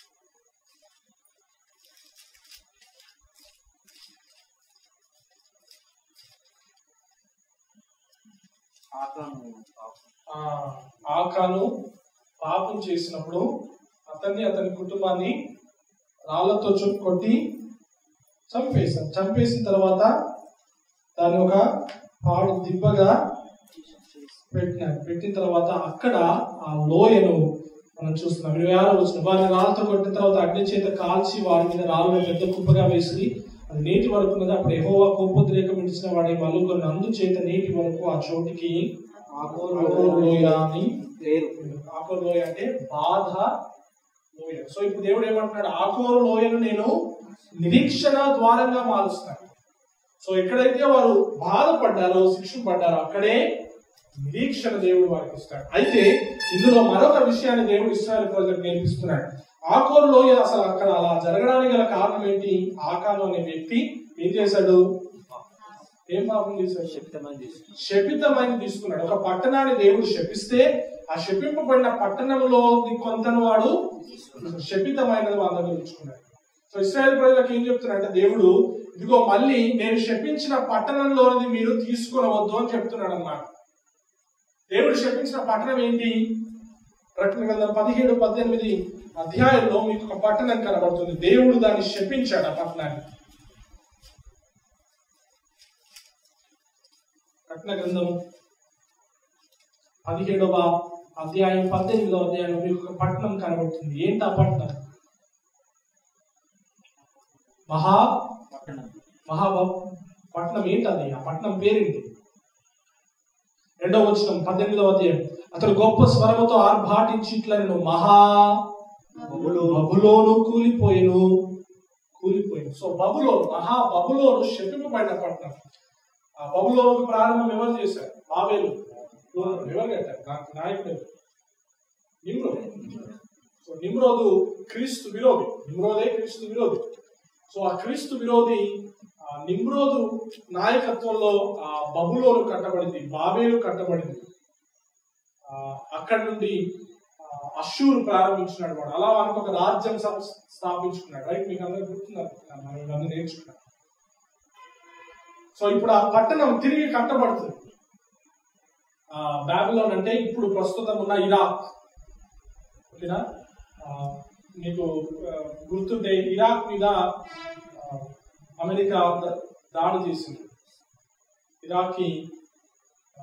ఆకాను ఆ ఆకాను పాపం చేసినప్పుడు అతన్ని అతని కుటుంబాన్ని రాళ్లతో చుట్టు కొట్టి చంపేశారు చంపేసిన తర్వాత దాన్ని ఒక పాడు దిబ్బగా పెట్టినారు పెట్టిన తర్వాత అక్కడ ఆ లోయను మనం చూస్తున్నాం ఇరవై ఆరు వచ్చిన వారిని రాళ్ళతో కొట్టిన తర్వాత అగ్ని చేత కాల్చి వారి మీద రాళ్ళు పెద్ద కుప్పగా వేసి అది నేటి వరకు ఉన్నది అప్పుడు ఎహోవా కోపోద్రేకం ఇచ్చిన వాడి మలుగురు అందు చేత నేటి వరకు ఆ చోటికి ఆకోరు ఆకోరు లోయ అని పేరు ఆకోరు లోయ అంటే బాధ లోయ సో ఇప్పుడు దేవుడు ఏమంటున్నాడు ఆకోరు లోయను నేను నిరీక్షణ ద్వారంగా మారుస్తాను సో ఎక్కడైతే వారు బాధపడ్డారో శిక్షపడ్డారో అక్కడే నిరీక్షణ దేవుడు వారికి ఇస్తాడు అయితే ఇందులో మరొక విషయాన్ని దేవుడు ఇస్రాయల్ ప్రజలకు నేర్పిస్తున్నాడు ఆకోరులో అసలు అక్కడ అలా జరగడానికి గల కారణం ఏంటి ఆకాను అనే వ్యక్తి ఏం చేశాడు ఏం పాపం చేశాడు శక్తమని తీసుకున్నాడు శపితమని తీసుకున్నాడు ఒక పట్టణాన్ని దేవుడు శపిస్తే ఆ శపింపబడిన పట్టణంలో కొంతను వాడు శపితమైనది వాళ్ళ దగ్గర ఉంచుకున్నాడు సో ఇస్రాయేల్ ప్రజలకు ఏం చెప్తున్నాడు అంటే దేవుడు ఇదిగో మళ్ళీ నేను శపించిన పట్టణంలోనిది మీరు తీసుకునవద్దు అని చెప్తున్నాడు అన్నమాట దేవుడు శపించిన పట్టణం ఏంటి ప్రకటన గ్రంథం పదిహేడు పద్దెనిమిది అధ్యాయంలో మీకు ఒక పట్టణం కనబడుతుంది దేవుడు దాన్ని శపించాడు ఆ పట్టణాన్ని ప్రకటన గ్రంథం పదిహేడవ అధ్యాయం పద్దెనిమిదవ అధ్యాయంలో మీకు ఒక పట్టణం కనబడుతుంది ఏంటి ఆ పట్టణం మహా పట్టణం మహా పట్టణం ఏంటది ఆ పట్టణం పేరేంటి రెండవ వచనం పద్దెనిమిదవ అధ్యాయం అతడు గొప్ప స్వరముతో ఆర్భాటించి ఇట్లా నేను మహా బబులోను కూలిపోయిను కూలిపోయింది సో బబులోను మహా బబులోను శపింపబడిన పట్టణం ఆ బబులోను ప్రారంభం ఎవరు చేశారు బాబేలు ఎవరు కట్టారు నాకు నాయకుడు ఎవరు? నిమ్రోద్ సో నిమ్రోదు క్రీస్తు విరోధి నిమ్రోదే క్రీస్తు విరోధి సో ఆ క్రీస్తు విరోధి ఆ నిమ్రోదు నాయకత్వంలో ఆ బబులోను కట్టబడింది బాబేలు కట్టబడింది ఆ అక్కడి నుండి ఆ, అశ్షూరు ప్రారంభించినాడు వాడు అలా వానికి ఒక రాజ్యం స్థా- స్థాపించుకున్నాడు రైట్ మీకు అందరికి గుర్తున్నారు మనం ఇవన్నీ నేర్చుకున్నాం సో ఇప్పుడు ఆ పట్టణం తిరిగి కట్టబడుతుంది ఆ బాబిలోన్ అంటే ఇప్పుడు ప్రస్తుతం ఉన్న ఇరాక్ ఓకేనా ఆ, మీకు ఆ, గుర్తుంటే ఇరాక్ మీద ఆ, అమెరికా ద- దాడి చేసింది ఇరాక్కి ఆ,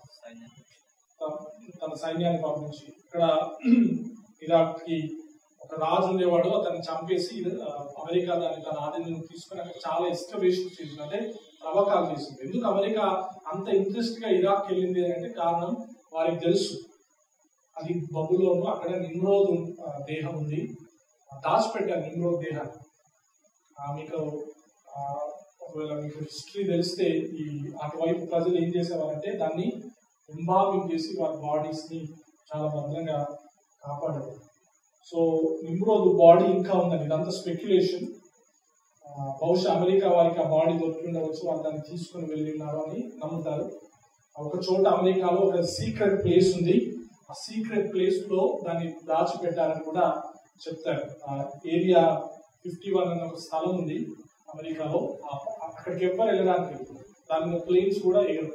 త- తన సైన్యాన్ని పంపించి ఇక్కడ ఇరాక్ కి ఒక రాజు ఉండేవాడు అతన్ని చంపేసి ఆ, అమెరికా దాన్ని తన ఆధీనం తీసుకుని అక్కడ చాలా ఎస్కవేషన్ చేసింది అంటే తవ్వకాలు చేసింది ఎందుకు అమెరికా అంత ఇంట్రెస్ట్ గా ఇరాక్ వెళ్ళింది అని అంటే కారణం వారికి తెలుసు అది బబులోను అక్కడ నిమ్రోద్ ఆ, దేహం ఉంది ఆ, దాచిపెట్టారు నిమ్రోద్ దేహాన్ని ఆ, మీకు ఆ, ఒకవేళ మీకు హిస్టరీ తెలిస్తే ఈ అటువైపు ప్రజలు ఏం చేసేవారంటే దాన్ని ఎంబామింగ్ చేసి వారి బాడీస్ ని చాలా భద్రంగా కాపాడారు సో నిమ్రోద్ బాడీ ఇంకా ఉందండి ఇదంతా స్పెక్యులేషన్ బహుశా అమెరికా వారికి ఆ బాడీ దొరికి ఉండవచ్చు వాళ్ళు దాన్ని తీసుకుని వెళ్ళినారు అని నమ్ముతారు ఒక చోట అమెరికాలో ఒక సీక్రెట్ ప్లేస్ ఉంది ఆ సీక్రెట్ ప్లేస్ లో దాన్ని దాచిపెట్టారని కూడా చెప్తారు ఆ ఏరియా ఫిఫ్టీ వన్ అనే ఒక స్థలం ఉంది అమెరికాలో ఆ- అక్కడికి ఎవ్వరు వెళ్ళడానికి లేదు. దాని మీద ప్లేన్స్ కూడా ఎగరు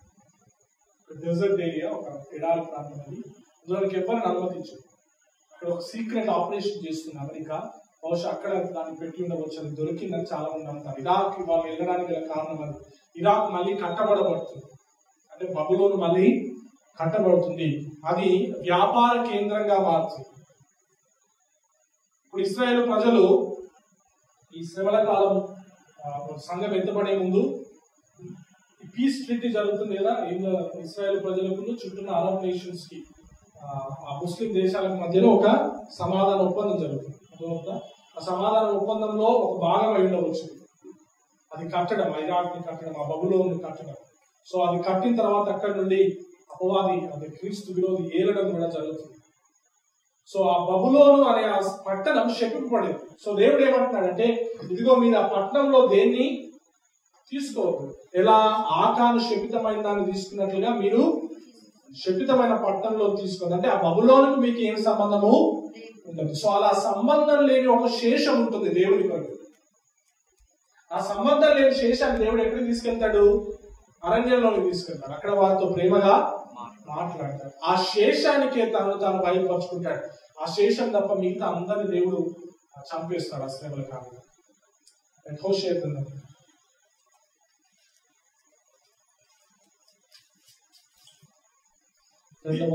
డెజర్ట్ ఏరియా ఒక ఎడారి ప్రాంతం అది దానికి ఎవరిని అనుమతించు అక్కడ ఒక సీక్రెట్ ఆపరేషన్ చేస్తుంది అమెరికా బహుశా అక్కడ దాన్ని పెట్టి ఉండవచ్చు అది దొరికిందని చాలా మంది అంటారు ఇరాక్ వాళ్ళు వెళ్ళడానికి గల కారణం అది ఇరాక్ మళ్ళీ కట్టబడబడుతుంది అంటే బబులోను మళ్ళీ కట్టబడుతుంది అది వ్యాపార కేంద్రంగా మారుతుంది ఇప్పుడు ఇస్రాయేల్ ప్రజలు ఈ శ్రమల కాలం ఆ, సంఘం ఎత్తబడే ముందు పీస్ ట్రీటీ జరుగుతుంది కదా ఇందులో ఇస్రాయేల్ ప్రజలకు చుట్టూ అరబ్ నేషన్స్ కి ఆ, ఆ ముస్లిం దేశాలకు మధ్యలో ఒక సమాధాన ఒప్పందం జరుగుతుంది అర్థమవుతుందా? ఆ సమాధాన ఒప్పందంలో ఒక భాగం అయి ఉండవచ్చు అది కట్టడం ఇరాక్ ని కట్టడం ఆ బబులోని కట్టడం సో అది కట్టిన తర్వాత అక్కడి నుండి అపవాది అది క్రీస్తు విరోధి ఏలడం కూడా జరుగుతుంది సో ఆ బబులోను అనే ఆ పట్టణం శపింపబడింది సో దేవుడు ఏమంటున్నాడంటే ఇదిగో మీరు ఆ పట్టణంలో దేన్ని తీసుకోవద్దు ఎలా ఆకాను శపితమైన దాన్ని తీసుకున్నట్లుగా మీరు శపితమైన పట్టణంలో తీసుకోండి అంటే ఆ బబులోనికి మీకు ఏం సంబంధము ఉండదు సో అలా సంబంధం లేని ఒక శేషం ఉంటుంది దేవుడి కొరకు ఆ సంబంధం లేని శేషాన్ని దేవుడు ఎక్కడికి తీసుకెళ్తాడు అరణ్యంలోకి తీసుకెళ్తాడు అక్కడ వారితో ప్రేమగా మాట్లాడతాడు ఆ శేషానికే తను తాను బయలుపరుచుకుంటాడు ఆ శేషం తప్ప మిగతా అందరిని దేవుడు చంపేస్తాడు ఆ శ్రమల కాలంలో హోషే గ్రంథం రెండవ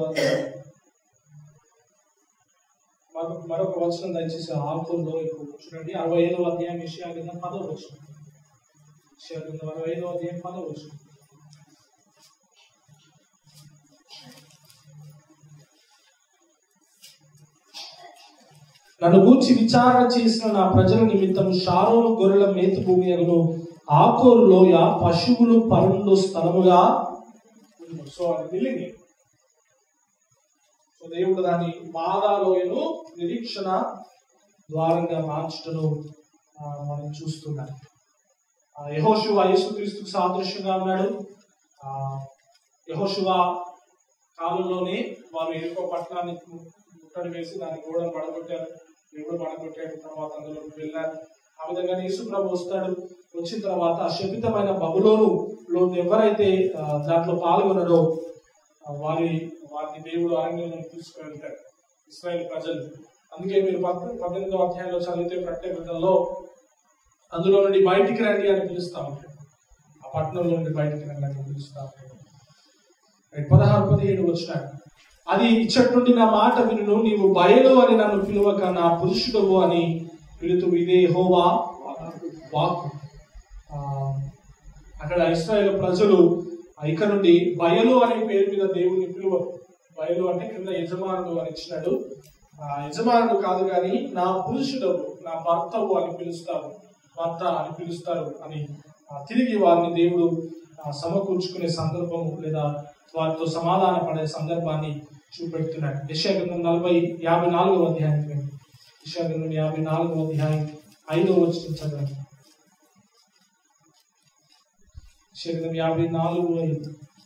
మరొక- మరొక వచనం దయచేసి ఆకుల్లో ఇప్పుడు చూడండి అరవై ఐదవ అధ్యాయం విషయా కింద పదవ వచనం విషయా కింద అరవై ఐదవ అధ్యాయం పదవ వచనం నన్ను గూర్చి విచారణ చేసిన నా ప్రజల నిమిత్తం షారోను గొర్రెల మేత భూమి అగును ఆకోరు లోయ పశువులు పరుండు స్థలముగా ఉండును. సో అది విల్లింగ్ సో దేవుడు దాని బాధాలోయను నిరీక్షణ ద్వారంగా మార్చుటను ఆ, మనం చూస్తున్నాం ఆ, యెహోషువ యేసుక్రీస్తుకు సాదృశ్యంగా ఉన్నాడు ఆ, యెహోషువ కాలంలోనే వారు ఎరుకో పట్టణాన్ని ముట్టడి వేసి దాని గోడను పడగొట్టారు దేవుడు పడగొట్టాడు తర్వాత అందులోకి వెళ్ళారు ఆ విధంగా యేసు ప్రభు వస్తాడు వచ్చిన తర్వాత ఆ శపితమైన బబులోను లో ఎవరైతే ఆ, దాంట్లో పాల్గొనడో ఆ, వారి వారిని దేవుడు అరణ్యంలో తీసుకువెళ్తాడు ఇస్రాయేల్ ప్రజలు అందుకే మీరు పద్- పద్దెనిమిదో అధ్యాయంలో చదివితే ప్రత్యేకతలో అందులో నుండి బయటికి రండి అని పిలుస్తా ఉంటాడు ఆ పట్టణంలో నుండి బయటికి రండి అని పిలుస్తా ఉంటాడు రైట్, పదహారు పదిహేడు వచ్చినాడు అది ఇచ్చటి నుండి నా మాట వినును నీవు బయలు అని నన్ను పిలువక నా పురుషుడవు అని పిలుతూ ఇదే హోవా వాక్కు ఆ, అక్కడ ఇస్రాయేల్ ప్రజలు ఇక నుండి బయలు అనే పేరు మీద దేవుని పిలువరు బయలు అంటే కింద యజమానుడు అని ఇచ్చినాడు ఆ యజమానుడు కాదు కానీ నా పురుషుడవు నా భర్తవు అని పిలుస్తారు భర్త అని పిలుస్తారు అని ఆ, తిరిగి వారిని దేవుడు ఆ, సమకూర్చుకునే సందర్భం లేదా వారితో సమాధాన పడే సందర్భాన్ని చూపెడుతున్నాడు యశాగ్రంథం నలభై యాభై నాలుగవ అధ్యాయం యశాగ్రంథం యాభై నాలుగవ అధ్యాయం ఐదవ వచ్చిన చదవండి యశాగ్రంథం యాభై నాలుగు ఐదు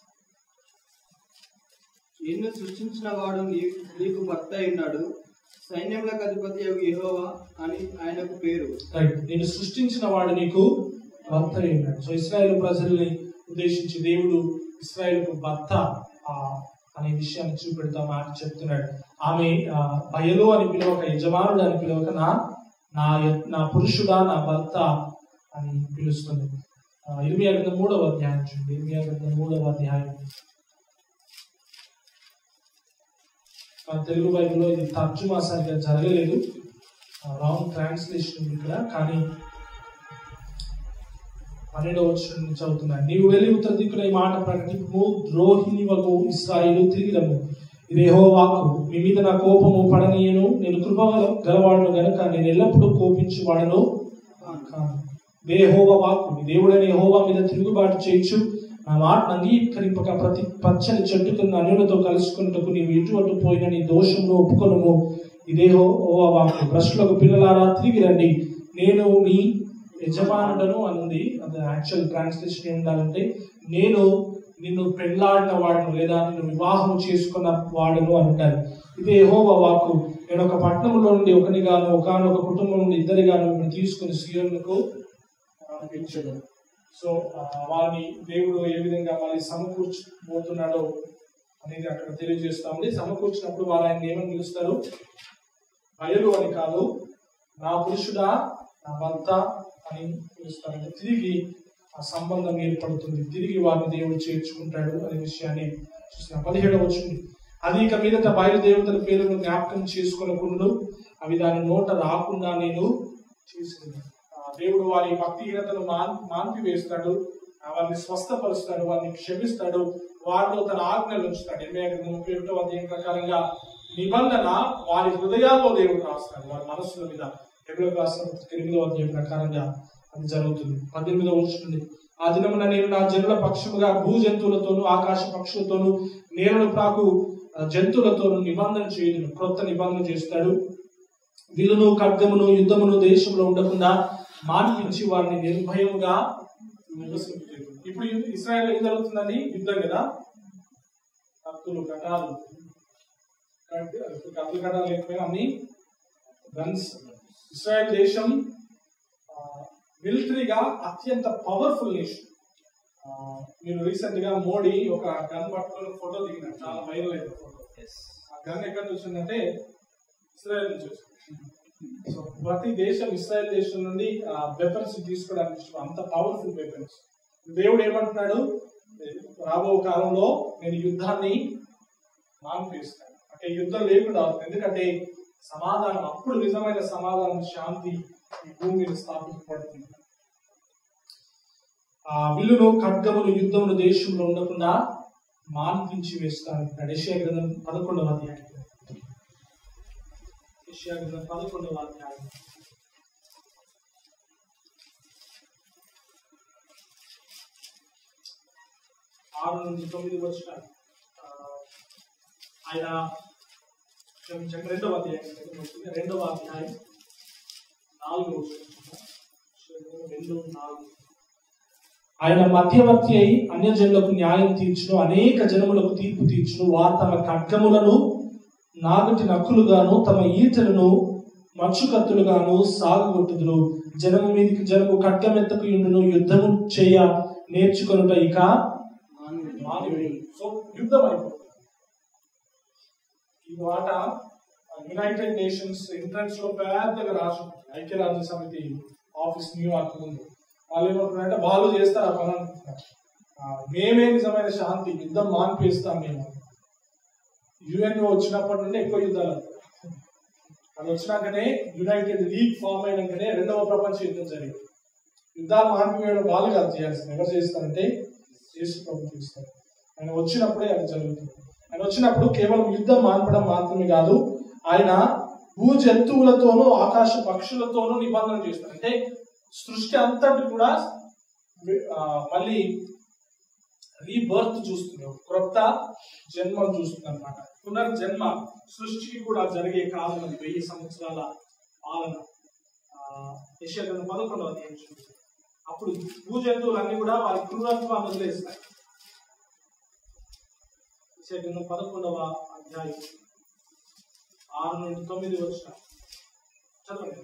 నిన్ను సృష్టించిన వాడు నీ- నీకు భర్త ఉన్నాడు సైన్యములకు అధిపతి యెహోవా అని ఆయనకు పేరు రైట్ నేను సృష్టించిన వాడు నీకు భర్త అయి ఉన్నాడు సో ఇస్రాయేల్ ప్రజల్ని ఉద్దేశించి దేవుడు ఇస్రాయేల్కు భర్త ఆ, అనే విషయాన్ని చూపెడుతూ మాట చెప్తున్నాడు ఆమె ఆ, బయలు అని పిలవక యజమానుడు అని పిలవక నా నా య- నా పురుషుడా నా భర్త అని పిలుస్తుంది ఆ, ఇరిమియా గ్రంథం మూడవ అధ్యాయం చూడండి ఇరిమియా గ్రంథం మూడవ అధ్యాయం మన తెలుగు బైబిల్లో ఇది తర్జుమా సరిగ్గా జరగలేదు రాంగ్ ట్రాన్స్లేషన్ ఉంది ఇక్కడ కానీ పన్నెండవ వచ్చిన నుంచి చదువుతున్నాను నీవు వెళ్ళి ఉత్తర దిక్కున ఈ మాట ప్రకటింపు ద్రోహిణి వగు ఇస్రాయిలు తిరిగిరము ఇదేహో వాక్కు మీ మీద నా కోపము పడనీయను నేను కృప గలవాడును గనుక నేను ఎల్లప్పుడూ కోపించు వాడను కాను దేహోవ వాక్కు నీ దేవుడైన యెహోవా మీద తిరుగుబాటు చేయొచ్చు నా మాటను అంగీకరింపక ప్రతి పచ్చని చెట్టు కింద అన్యులతో కలుసుకున్నటకు నీవు ఇటువంటి పోయిన నీ దోషమును ఒప్పుకొనుము ఇదేహో ఓవా వాక్కు భ్రష్టులకు పిల్లలారా తిరిగి రండి నేను నీ యజమానుడను అనుంది అది యాక్చువల్ ట్రాన్స్లేషన్ ఏం ఉండాలంటే నేను నిన్ను పెళ్లాడిన వాడును లేదా నిన్ను వివాహం చేసుకున్న వాడును అని అంటారు ఇదే యెహోవా వాక్కు నేను ఒక పట్టణంలో నుండి ఒకనిగాను ఒకనొక కుటుంబం నుండి ఇద్దరిగాను మిమ్మల్ని తీసుకుని సీఎంకు పంపించదు సో ఆ, వారిని దేవుడు ఏ విధంగా మళ్ళీ సమకూర్చబోతున్నాడో అనేది అక్కడ తెలియజేస్తా ఉంది సమకూర్చినప్పుడు వారు ఆయన ఏమని పిలుస్తారు బయలు అని కాదు నా పురుషుడా నా భర్త అని పిలుస్తారు అంటే తిరిగి ఆ సంబంధం ఏర్పడుతుంది తిరిగి వారిని దేవుడు చేర్చుకుంటాడు అనే విషయాన్ని చూసిన పదిహేడవ వచ్చింది అది ఇక మీదట బయలుదేవతల పేరును జ్ఞాపకం చేసుకునకుండా అవి దాని నోట రాకుండా నేను చేసింది ఆ, దేవుడు వారి భక్తిహీనతను మాన్ మాన్పి వేస్తాడు ఆ, వారిని స్వస్థపరుస్తాడు వారిని క్షమిస్తాడు వారిలో తన ఆజ్ఞలు ఉంచుతాడు ఎనభై ఐదు ముప్పై ఒకటో అధ్యాయం ప్రకారంగా నిబంధన వారి హృదయాల్లో దేవుడు రాస్తాడు వారి మనస్సుల మీద ఎప్పుడో రాసిన ఎనిమిదో అధ్యాయం ప్రకారంగా అది జరుగుతుంది పద్దెనిమిదో వచ్చింది ఆ దినమున నేను నా జనుల పక్షముగా భూ జంతువులతోనూ ఆకాశ పక్షులతోనూ నేలను ప్రాకు ఆ, జంతువులతోనూ నిబంధన చేయను క్రొత్త నిబంధన చేస్తాడు విలును ఖడ్గమును యుద్ధమును దేశంలో ఉండకుండా మాన్పించి వారిని నిర్భయముగా నివసింపజేయును. ఇప్పుడు ఇస్రాయల్ ఏం జరుగుతుందండి యుద్ధం కదా కత్తులు కటాలు కత్తులు కటాలు లేకపోయినా అన్ని గన్స్ ఇస్రాయల్ దేశం మిలిటరీగా అత్యంత పవర్ఫుల్ నేషన్ మీరు రీసెంట్ గా మోడీ ఒక గన్ పట్టుకొని ఫోటో దిగినారు చాలా వైరల్ అయిన ఫోటో ఆ గన్ ఎక్కడి నుంచి వచ్చిందంటే ఇస్రాయల్ నుంచి వచ్చింది సో ప్రతి దేశం ఇస్రాయల్ దేశం నుండి వెపన్స్ తీసుకోవడానికి ఇష్టం. అంత పవర్ఫుల్ వెపన్స్ దేవుడు ఏమంటున్నాడు రాబో కాలంలో నేను యుద్ధాన్ని మాన్పిస్తాను అంటే యుద్ధం లేకుండా అవుతుంది ఎందుకంటే సమాధానం అప్పుడు నిజమైన సమాధానం శాంతి ఈ భూమి మీద స్థాపించబడుతుంది ఆ విల్లును ఖడ్గమును యుద్ధమును దేశంలో ఉండకుండా మాన్పించి వేస్తాను యెషయా గ్రంథం పదకొండవ అధ్యాయం యెషయా గ్రంథం పదకొండవ అధ్యాయం ఆరు నుంచి తొమ్మిది వచ్చిన ఆ, ఆయన క్షమించండి రెండవ అధ్యాయం వచ్చింది. రెండవ అధ్యాయం నాలుగు రెండు నాలుగు ఆయన మధ్యవర్తి అయి అన్యజనులకు న్యాయం తీర్చును అనేక జనములకు తీర్పు తీర్చును వారు తమ ఖడ్గములను నాగటి నక్కులుగాను తమ ఈటలను మచ్చుకత్తులుగాను సాగుగొట్టుదురు జనము మీదికి జనము ఖడ్గమెత్తకు ఇండును యుద్ధము చేయ నేర్చుకొనుట ఇక మానవుడి సో యుద్ధం అయిపోతుంది ఈ మాట యునైటెడ్ నేషన్స్ ఎంట్రన్స్ లో పెద్దగా రాసి ఉంటుంది. ఐక్యరాజ్య సమితి ఆఫీస్ న్యూయార్క్ ముందు వాళ్ళు ఏమంటున్నారంటే వాళ్ళు చేస్తారు ఆ పని అనుకుంటున్నారు ఆ, మేమే నిజమైన శాంతి యుద్ధం మాన్పేస్తాం మేము యుఎన్ వచ్చినప్పటి నుండి ఎక్కువ యుద్ధాలు అవుతాయి. అది వచ్చినాకనే యునైటెడ్ లీగ్ ఫామ్ అయినాకనే రెండవ ప్రపంచ యుద్ధం జరిగింది యుద్ధాలు మాన్పివేయడం వాళ్ళు కాదు చేయాల్సింది ఎవరు చేస్తారంటే యేసు ప్రభు చేస్తారు ఆయన వచ్చినప్పుడే అది జరుగుతుంది ఆయన వచ్చినప్పుడు కేవలం యుద్ధం మాన్పడం మాత్రమే కాదు ఆయన భూ జంతువులతోనూ ఆకాశ పక్షులతోనూ నిబంధన చేస్తారు అంటే సృష్టి అంతటి కూడా ఆ, మళ్ళీ రీబర్త్ చూస్తుంది ఒక క్రొత్త జన్మను చూస్తుంది అనమాట పునర్జన్మ సృష్టికి కూడా జరిగే కాలం అది వెయ్యి సంవత్సరాల పాలన యశ్వరం పదకొండవ అధ్యాయం చూస్తుంది అప్పుడు భూ జంతువులన్నీ కూడా వారి క్రూరత్వాన్ని వదిలేస్తాయి యశ్వరం పదకొండవ అధ్యాయం ఆరు నుండి తొమ్మిది వచ్చిన చదవండి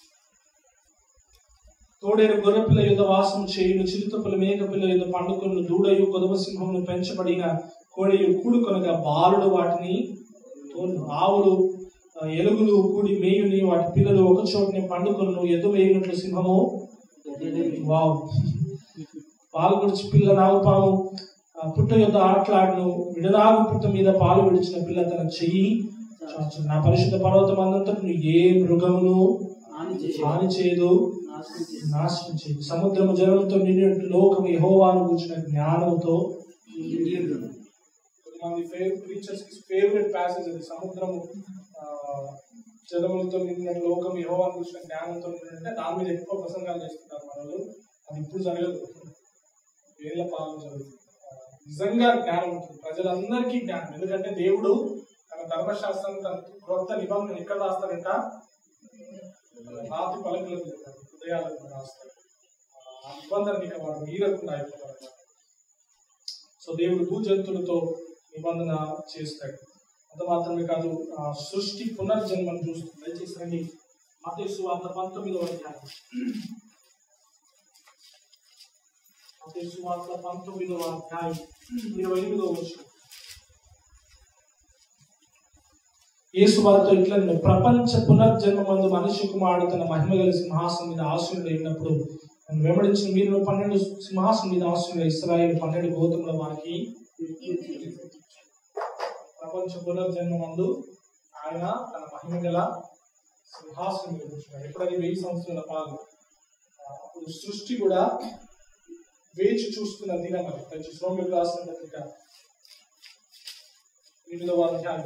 తోడేరు గొర్రెపిల్ల యుద్ధ వాసం చేయును చిరుతపుల మేకపిల్ల యుద్ధ పండుకొను దూడయు కొదవ సింహమును పెంచబడిన కోడియు కూడుకొనగా బాలుడు వాటిని తోలు ఆవులు ఆ, ఎలుగులు కూడి మేయుని వాటి పిల్లలు ఒక చోటని పండుకొను ఎద్దు మేయునట్లు సింహము వావ్ పాలు గుడిచి పిల్ల నాగుపాము ఆ, పుట్ట యొద్ద ఆటలాడును విడనాగు పుట్ట మీద పాలు విడిచిన పిల్ల తన చెయ్యి చాచును. నా పరిశుద్ధ పర్వతం అంతటను ఏ మృగమును హాని చేయదు నాశనం చేయదు సముద్రము జలంతో నిండినట్టు లోకము యెహోవాను కూర్చున్న జ్ఞానంతో కొంతమంది ప్రీచర్స్ కి ఫేవరెట్ ప్యాసేజ్ అది సముద్రము ఆ, జలములతో నిండిన లోకం యెహోవాను కూర్చున్న జ్ఞానంతో నిండినట్టే దాని మీద ఎక్కువ ప్రసంగాలు చేస్తుంటారు మనలు అది ఇప్పుడు జరగదు వేళ్ల పాలన జరుగుతుంది ఆ, నిజంగా జ్ఞానం ఉంటుంది ప్రజలందరికీ జ్ఞానం ఎందుకంటే దేవుడు తన ధర్మశాస్త్రం తన క్రొత్త నిబంధన ఎక్కడ రాస్తాడంట రాతి పలకల మీద కాదు, హృదయాల మీద రాస్తాడు ఆ నిబంధన ఇక వాడు మీరకుండా అయిపోతాడు సో దేవుడు భూజంతులతో నిబంధన చేస్తాడు అంత మాత్రమే కాదు ఆ సృష్టి పునర్జన్మను చూస్తుంది దయచేసి రండి మతేసు అంత పంతొమ్మిదవ అధ్యాయం మతేసు వార్త పంతొమ్మిదవ అధ్యాయం ఇరవై ఎనిమిదవ వచ్చిన యేసు వారితో ఇట్లా నేను ప్రపంచ పునర్జన్మ మందు మనిషి కుమారుడు తన మహిమ గల సింహాసనం మీద ఆశీనుడు అయినప్పుడు నన్ను వెంబడించిన మీరు పన్నెండు సింహాసనం మీద ఆశీనుడు ఇస్రాయేల్ పన్నెండు గోధుమల వారికి ప్రపంచ పునర్జన్మ మందు ఆయన తన మహిమ గల సింహాసనం మీద కూర్చున్నాడు ఎప్పుడది వెయ్యి సంవత్సరాల పాలు అప్పుడు సృష్టి కూడా వేచి చూస్తున్న దినం అది దయచేసి రోమిలకు రాసిన పత్రిక ఎనిమిదవ అధ్యాయం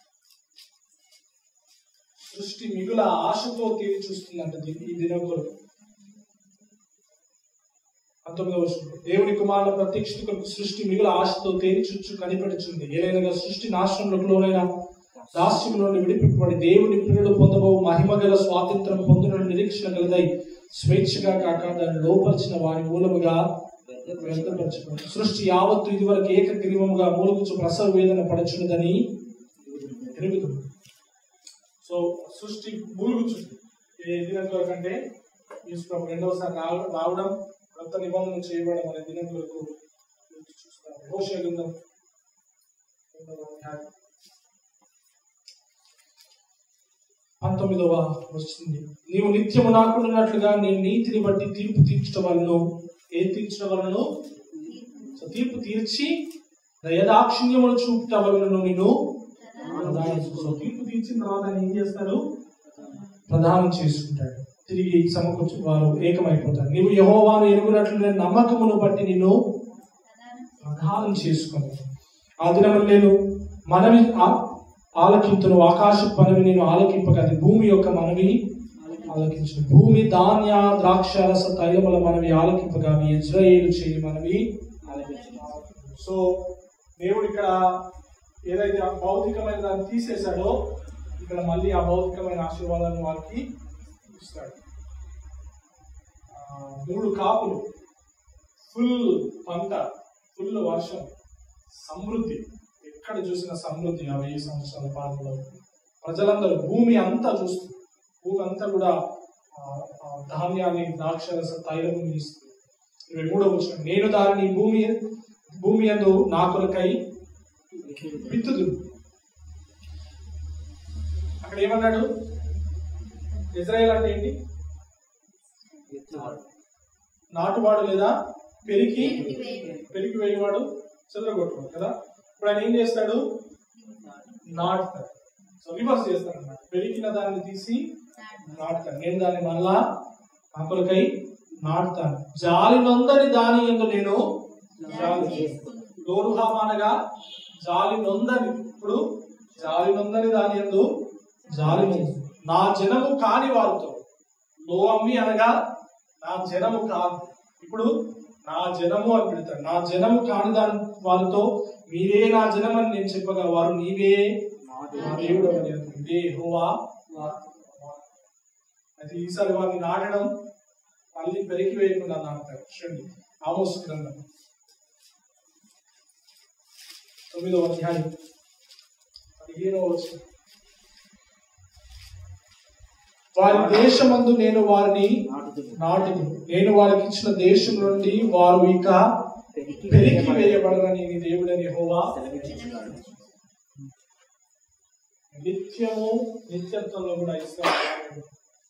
సృష్టి మిగుల ఆశతో తీరి చూస్తుందంట దీ- ఈ దినం కొరకు పంతొమ్మిదవ వర్షం దేవుని కుమారుల ప్రత్యక్షత కొరకు సృష్టి మిగుల ఆశతో తేరి చుచ్చు కనిపెడుచుంది ఏదైనా సృష్టి నాశనంలోకి లోనైనా దాస్యంలో నుండి విడిపింపబడి దేవుని ప్రియుడు పొందబో మహిమ గల స్వాతంత్రం పొందున నిరీక్షణ కలదై స్వేచ్ఛగా కాక దాన్ని లోపరిచిన వారి మూలముగా వ్యర్థపరచబడి సృష్టి యావత్తు ఇదివరకు ఏకగ్రీవముగా మూలుగుచు ప్రసవ వేదన పడచున్నదని ఎరుగుతుంది సో సృష్టి మూలుగుచుంది ఏ దినం కొరకు అంటే యేసు ప్రభు రెండవసారి రావ- రావడం కొత్త నిబంధన చేయబడడం అనే దినం కొరకు ఎదురు చూస్తారు హోషే గ్రంథం రెండవ అధ్యాయం పంతొమ్మిదవ వస్తుంది నీవు నిత్యము నాకుండానట్లుగా నేను నీతిని బట్టి తీర్పు తీర్చడం వలన ఏ తీర్చడం వలన సో తీర్పు తీర్చి దయదాక్షిణ్యమును చూపుట వలన నేను ప్రదానం చేస్తాను. సో తీర్పు తీర్చిన తర్వాత ఆయన ఏం చేస్తారు ప్రదానం చేసుకుంటాడు తిరిగి సమకూర్చు వారు ఏకమైపోతారు నీవు యహోవాను ఎరుగునట్లు నేను నమ్మకమును బట్టి నిన్ను ప్రదానం చేసుకుని ఆ దినము నేను మనవి ఆ- ఆలకింతును ఆకాశ మనవి నేను ఆలకింపక అది భూమి యొక్క మనవి ఆలకించును భూమి ధాన్య ద్రాక్ష రస తైలముల మనవి ఆలకింపగా అవి ఇజ్రాయేలు చేయి మనవి సో దేవుడు ఇక్కడ ఏదైతే ఆ భౌతికమైన దాన్ని తీసేశాడో ఇక్కడ మళ్ళీ ఆ భౌతికమైన ఆశీర్వాదాన్ని వారికి ఇస్తాడు ఆ, మూడు కాపులు ఫుల్ పంట ఫుల్ వర్షం సమృద్ధి ఎక్కడ చూసిన సమృద్ధి ఆ వెయ్యి సంవత్సరాల పాలనలో ప్రజలందరూ భూమి అంతా చూస్తూ భూమి అంతా కూడా ఆ, ఆ ధాన్యాన్ని ద్రాక్షరస తైలము ఇస్తుంది ఇరవై మూడో వచ్చిన నేను దానిని భూమి భూమి యందు నా కొరకై విత్తుదు అక్కడ ఏమన్నాడు ఇజ్రాయెల్ అంటే ఏంటి నాటువాడు లేదా పెరికి పెరికి వేయవాడు చెదరగొట్టువాడు కదా ఇప్పుడు ఆయన ఏం చేస్తాడు నాటుతాడు సో రివర్స్ చేస్తాడు అన్నమాట పెరిగిన దాన్ని తీసి నాటుతాడు నేను దాన్ని మళ్ళా ఆకులకై నాటుతాను జాలి నొందని దాని ఎందు నేను జాలి లోరుహామానగా జాలి నొందని ఇప్పుడు జాలి నొందని దాని ఎందు జాలి నొంది నా జనము కాని వారితో లో అమ్మి అనగా నా జనము కాదు ఇప్పుడు నా జనము అని పెడతాడు నా జనము కాని దాని వారితో మీరే నా జనం అని నేను చెప్పగా వారు నీవే నా దేవుడు అని అంటారు. ఇదే యెహోవా వాక్కు. అయితే ఈసారి వారిని నాటడం మళ్ళీ పెరికి వేయకుండా నాటుతారు చూడండి ఆమోస్ గ్రంథం తొమ్మిదవ అధ్యాయం పదిహేనవ వచనం వారి దేశమందు నేను వారిని నాటుదు నేను వారికి ఇచ్చిన దేశం నుండి వారు ఇక పెరికి వేయబడరని నీ దేవుడని హోవా నిత్యము నిత్యత్వంలో కూడా ఇస్రాయేలు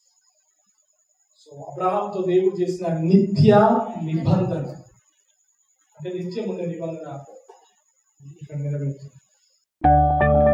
సో అబ్రహాంతో దేవుడు చేసిన నిత్య నిబంధన అంటే నిత్యం ఉండే నిబంధన ఇక్కడ నెరవేరుతుంది